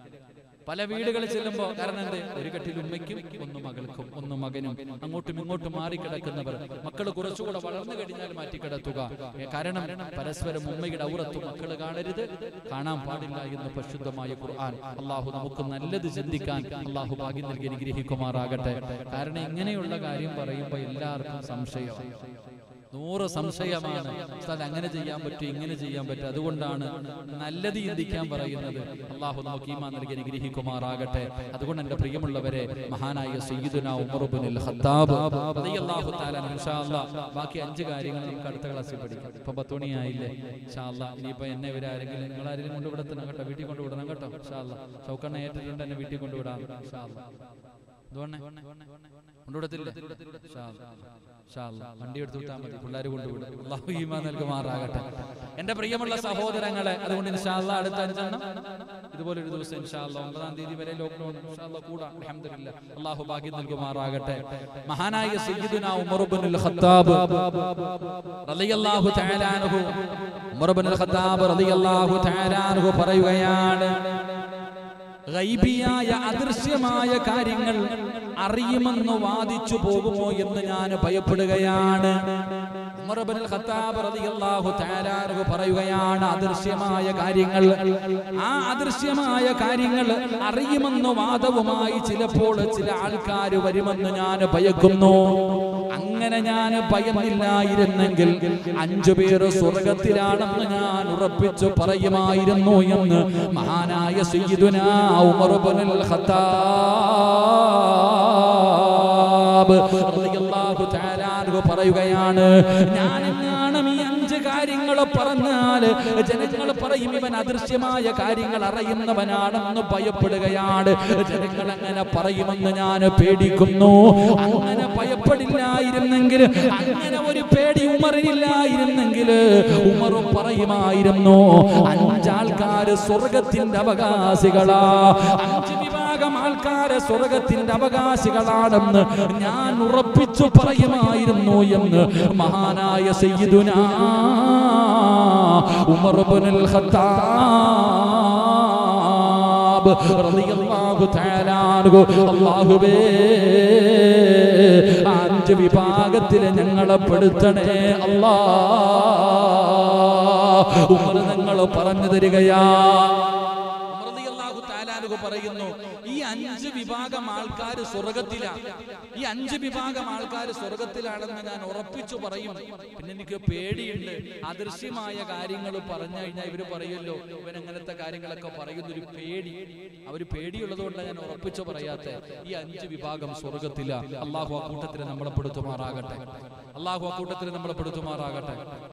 പല വീടുകളിൽ ചെല്ലുമ്പോ കാരണം എന്ത് ഒരു കട്ടിൽ ഉമ്മയ്ക്കും ഒന്ന് മകൾക്കും ഒന്ന് മകനും അങ്ങോട്ടും ഇങ്ങോട്ടും മാറിക്കിടക്കുന്നവർ മക്കൾ കുറച്ചുകൂടെ വളർന്നു കഴിഞ്ഞാൽ മാറ്റിക്കിടത്തുക ഏ, കാരണം പരസ്പരം ഉമ്മയുടെ ഔറത്തും മക്കൾ കാണരുത് കാണാൻ പാടില്ല എന്ന് പരിശുദ്ധമായ ഖുർആൻ അള്ളാഹു നമുക്ക് നല്ലത് ചിന്തിക്കാൻ അള്ളാഹു ഭാഗ്യം നൽകി അനുഗ്രഹിക്കുമാറാകട്ടെ കാരണം ഇങ്ങനെയുള്ള കാര്യം പറയുമ്പോൾ എല്ലാവർക്കും സംശയം നൂറ് സംശയമാണ് ഉസ്താദ് അങ്ങനെ ചെയ്യാൻ പറ്റും ഇങ്ങനെ ചെയ്യാൻ പറ്റും അതുകൊണ്ടാണ് നല്ലത് ചിന്തിക്കാൻ പറയുന്നത് അള്ളാഹു നമുക്ക് ഈമാൻ നൽകി അനുഗ്രഹിക്കുമാറാകട്ടെ അതുകൊണ്ട് എന്റെ പ്രിയമുള്ളവരെ മഹാനായ സയ്യിദുന ഉമർ ഇബ്നുൽ ഖത്താബ് റളിയല്ലാഹു തആല അൻഹു. ഇൻഷാ അല്ലാഹ് ബാക്കി അഞ്ച് കാര്യങ്ങൾ നമുക്ക് അടുത്ത ക്ലാസ്സിൽ പഠിക്കാം ഇപ്പൊ പത്ത് മണിയായില്ലേ ഇൻഷാ അല്ലാഹ് ഇനിയിപ്പോ എന്നെ ഇവരാരെങ്കിലും നിങ്ങൾ ആരെങ്കിലും കൊണ്ടുവിടത്തണം കേട്ടോ വീട്ടിൽ കൊണ്ടുവിടണം കേട്ടോ ഇൻഷാ അല്ലാഹ് ഷൗക്കണ്ണ ഏറ്റിട്ടുണ്ട് എന്നെ വീട്ടിൽ കൊണ്ടുവിടാം ഇൻഷാ അല്ലാഹ് ഇതുകൊണ്ടേ കൊണ്ടുവിടത്തില്ലേ ഇൻഷാ അല്ലാഹ്. ഇൻഷാ അല്ലാഹ്. വണ്ടി എടുത്ത് വിട്ടാൽ മതി പിള്ളേർ കൊണ്ടുവിടും അള്ളാഹു ഈമാൻ നൽകുമാറാകട്ടെ എന്റെ പ്രിയമുള്ള സഹോദരങ്ങളെ അതുകൊണ്ട് ഇൻഷാ അല്ലാഹ് അടുത്ത അഞ്ചെണ്ണം ഇതുപോലെ ഒരു ദിവസം ഇൻഷാ അല്ലാഹ് ഒമ്പതാം തീയതി വരെ ലോക്ക്ഡൌൺ ഇൻഷാ അല്ലാഹ് കൂടാ അൽഹംദുലില്ലാ അള്ളാഹു ഭാഗ്യം നൽകുമാറാകട്ടെ മഹാനായ സയ്യിദുന ഉമർ ഇബ്നുൽ ഖത്താബ് റളിയല്ലാഹു തആല അൻഹു ഉമർ ഇബ്നുൽ ഖത്താബ് റളിയല്ലാഹു തആല അൻഹു പറയുകയാണ് ഗൈബിയായ അദൃശ്യമായ കാര്യങ്ങൾ അറിയുമെന്ന് വാദിച്ചു പോകുമോ എന്ന് ഞാൻ ഭയപ്പെടുകയാണ് ഉമർ ഇബ്നുൽ ഖത്താബ് റളിയല്ലാഹു തആല അൻഹു പറയുകയാണ് അദൃശ്യമായ കാര്യങ്ങൾ ആ അദൃശ്യമായ കാര്യങ്ങൾ അറിയുമെന്ന് വാദവുമായി ചിലപ്പോൾ ചില ആൾക്കാർ വരുമെന്ന് ഞാൻ ഭയക്കുന്നു അങ്ങനെ ഞാൻ ഭയന്നില്ലായിരുന്നെങ്കിൽ അഞ്ചു പേർ സ്വർഗത്തിലാണെന്ന് ഞാൻ ഉറപ്പിച്ചു പറയുമായിരുന്നു എന്ന് മഹാനായ സയ്യിദുനാ ഉമർ ഇബ്നുൽ ഖത്താബ് റളിയല്ലാഹു തആല അൻഹു പറയുകയാണ് ഞാൻ എങ്ങാനും ഈ അഞ്ച് കാര്യങ്ങൾ പറഞ്ഞാൽ ജനങ്ങൾ പറയും ഇവൻ അദൃശ്യമായ കാര്യങ്ങൾ അറിയുന്നവനാണെന്ന് ഭയപ്പെടുകയാണ് ജനങ്ങൾ അങ്ങനെ പറയുമെന്ന് ഞാൻ പേടിക്കുന്നു അങ്ങനെ ഭയപ്പെടില്ലായിരുന്നെങ്കിൽ അങ്ങനെ ഒരു പേടി ഉമറിനില്ലായിരുന്നെങ്കിൽ ഉമറും പറയുമായിരുന്നു അഞ്ചാൾക്കാര് സ്വർഗത്തിന്റെ അവകാശികളാ അഞ്ച് വിഭാഗം ആൾക്കാരെ സ്വർഗത്തിന്റെ അവകാശികളാണെന്ന് ഞാൻ ഉറപ്പിച്ചു പറയുമായിരുന്നു എന്ന് മഹാനായ സയ്യിദുന ഉമർ ഇബ്നുൽ ഖത്താബ് റളിയല്ലാഹു തആല അൻഹു അല്ലാഹുവേ ആ അഞ്ച് വിഭാഗത്തിൽ ഞങ്ങളെ പെടുത്തണേ അല്ലാ ഉമർ നിങ്ങൾ പറഞ്ഞു തരികയാ ഉമർ റളിയല്ലാഹു തആല അൻഹു പറയുന്നു ഈ അഞ്ച് വിഭാഗം ആൾക്കാർ സ്വർഗത്തിലാണ് ഈ അഞ്ച് വിഭാഗം ആൾക്കാർ സ്വർഗത്തിലാണെന്ന് ഞാൻ ഉറപ്പിച്ചു പറയും പിന്നെ എനിക്ക് പേടിയുണ്ട് അദൃശ്യമായ കാര്യങ്ങൾ പറഞ്ഞു കഴിഞ്ഞാൽ ഇവര് പറയുമല്ലോ ഇവൻ അങ്ങനത്തെ കാര്യങ്ങളൊക്കെ പറയുന്ന ഒരു പേടി അവര് പേടിയുള്ളത് ഞാൻ ഉറപ്പിച്ചു പറയാത്ത ഈ അഞ്ച് വിഭാഗം സ്വർഗത്തില അള്ളാഹു ആ കൂട്ടത്തിൽ നമ്മളെ പെടുത്തുമാറാകട്ടെ അള്ളാഹു ആ കൂട്ടത്തിൽ നമ്മളെ പെടുത്തുമാറാകട്ടെ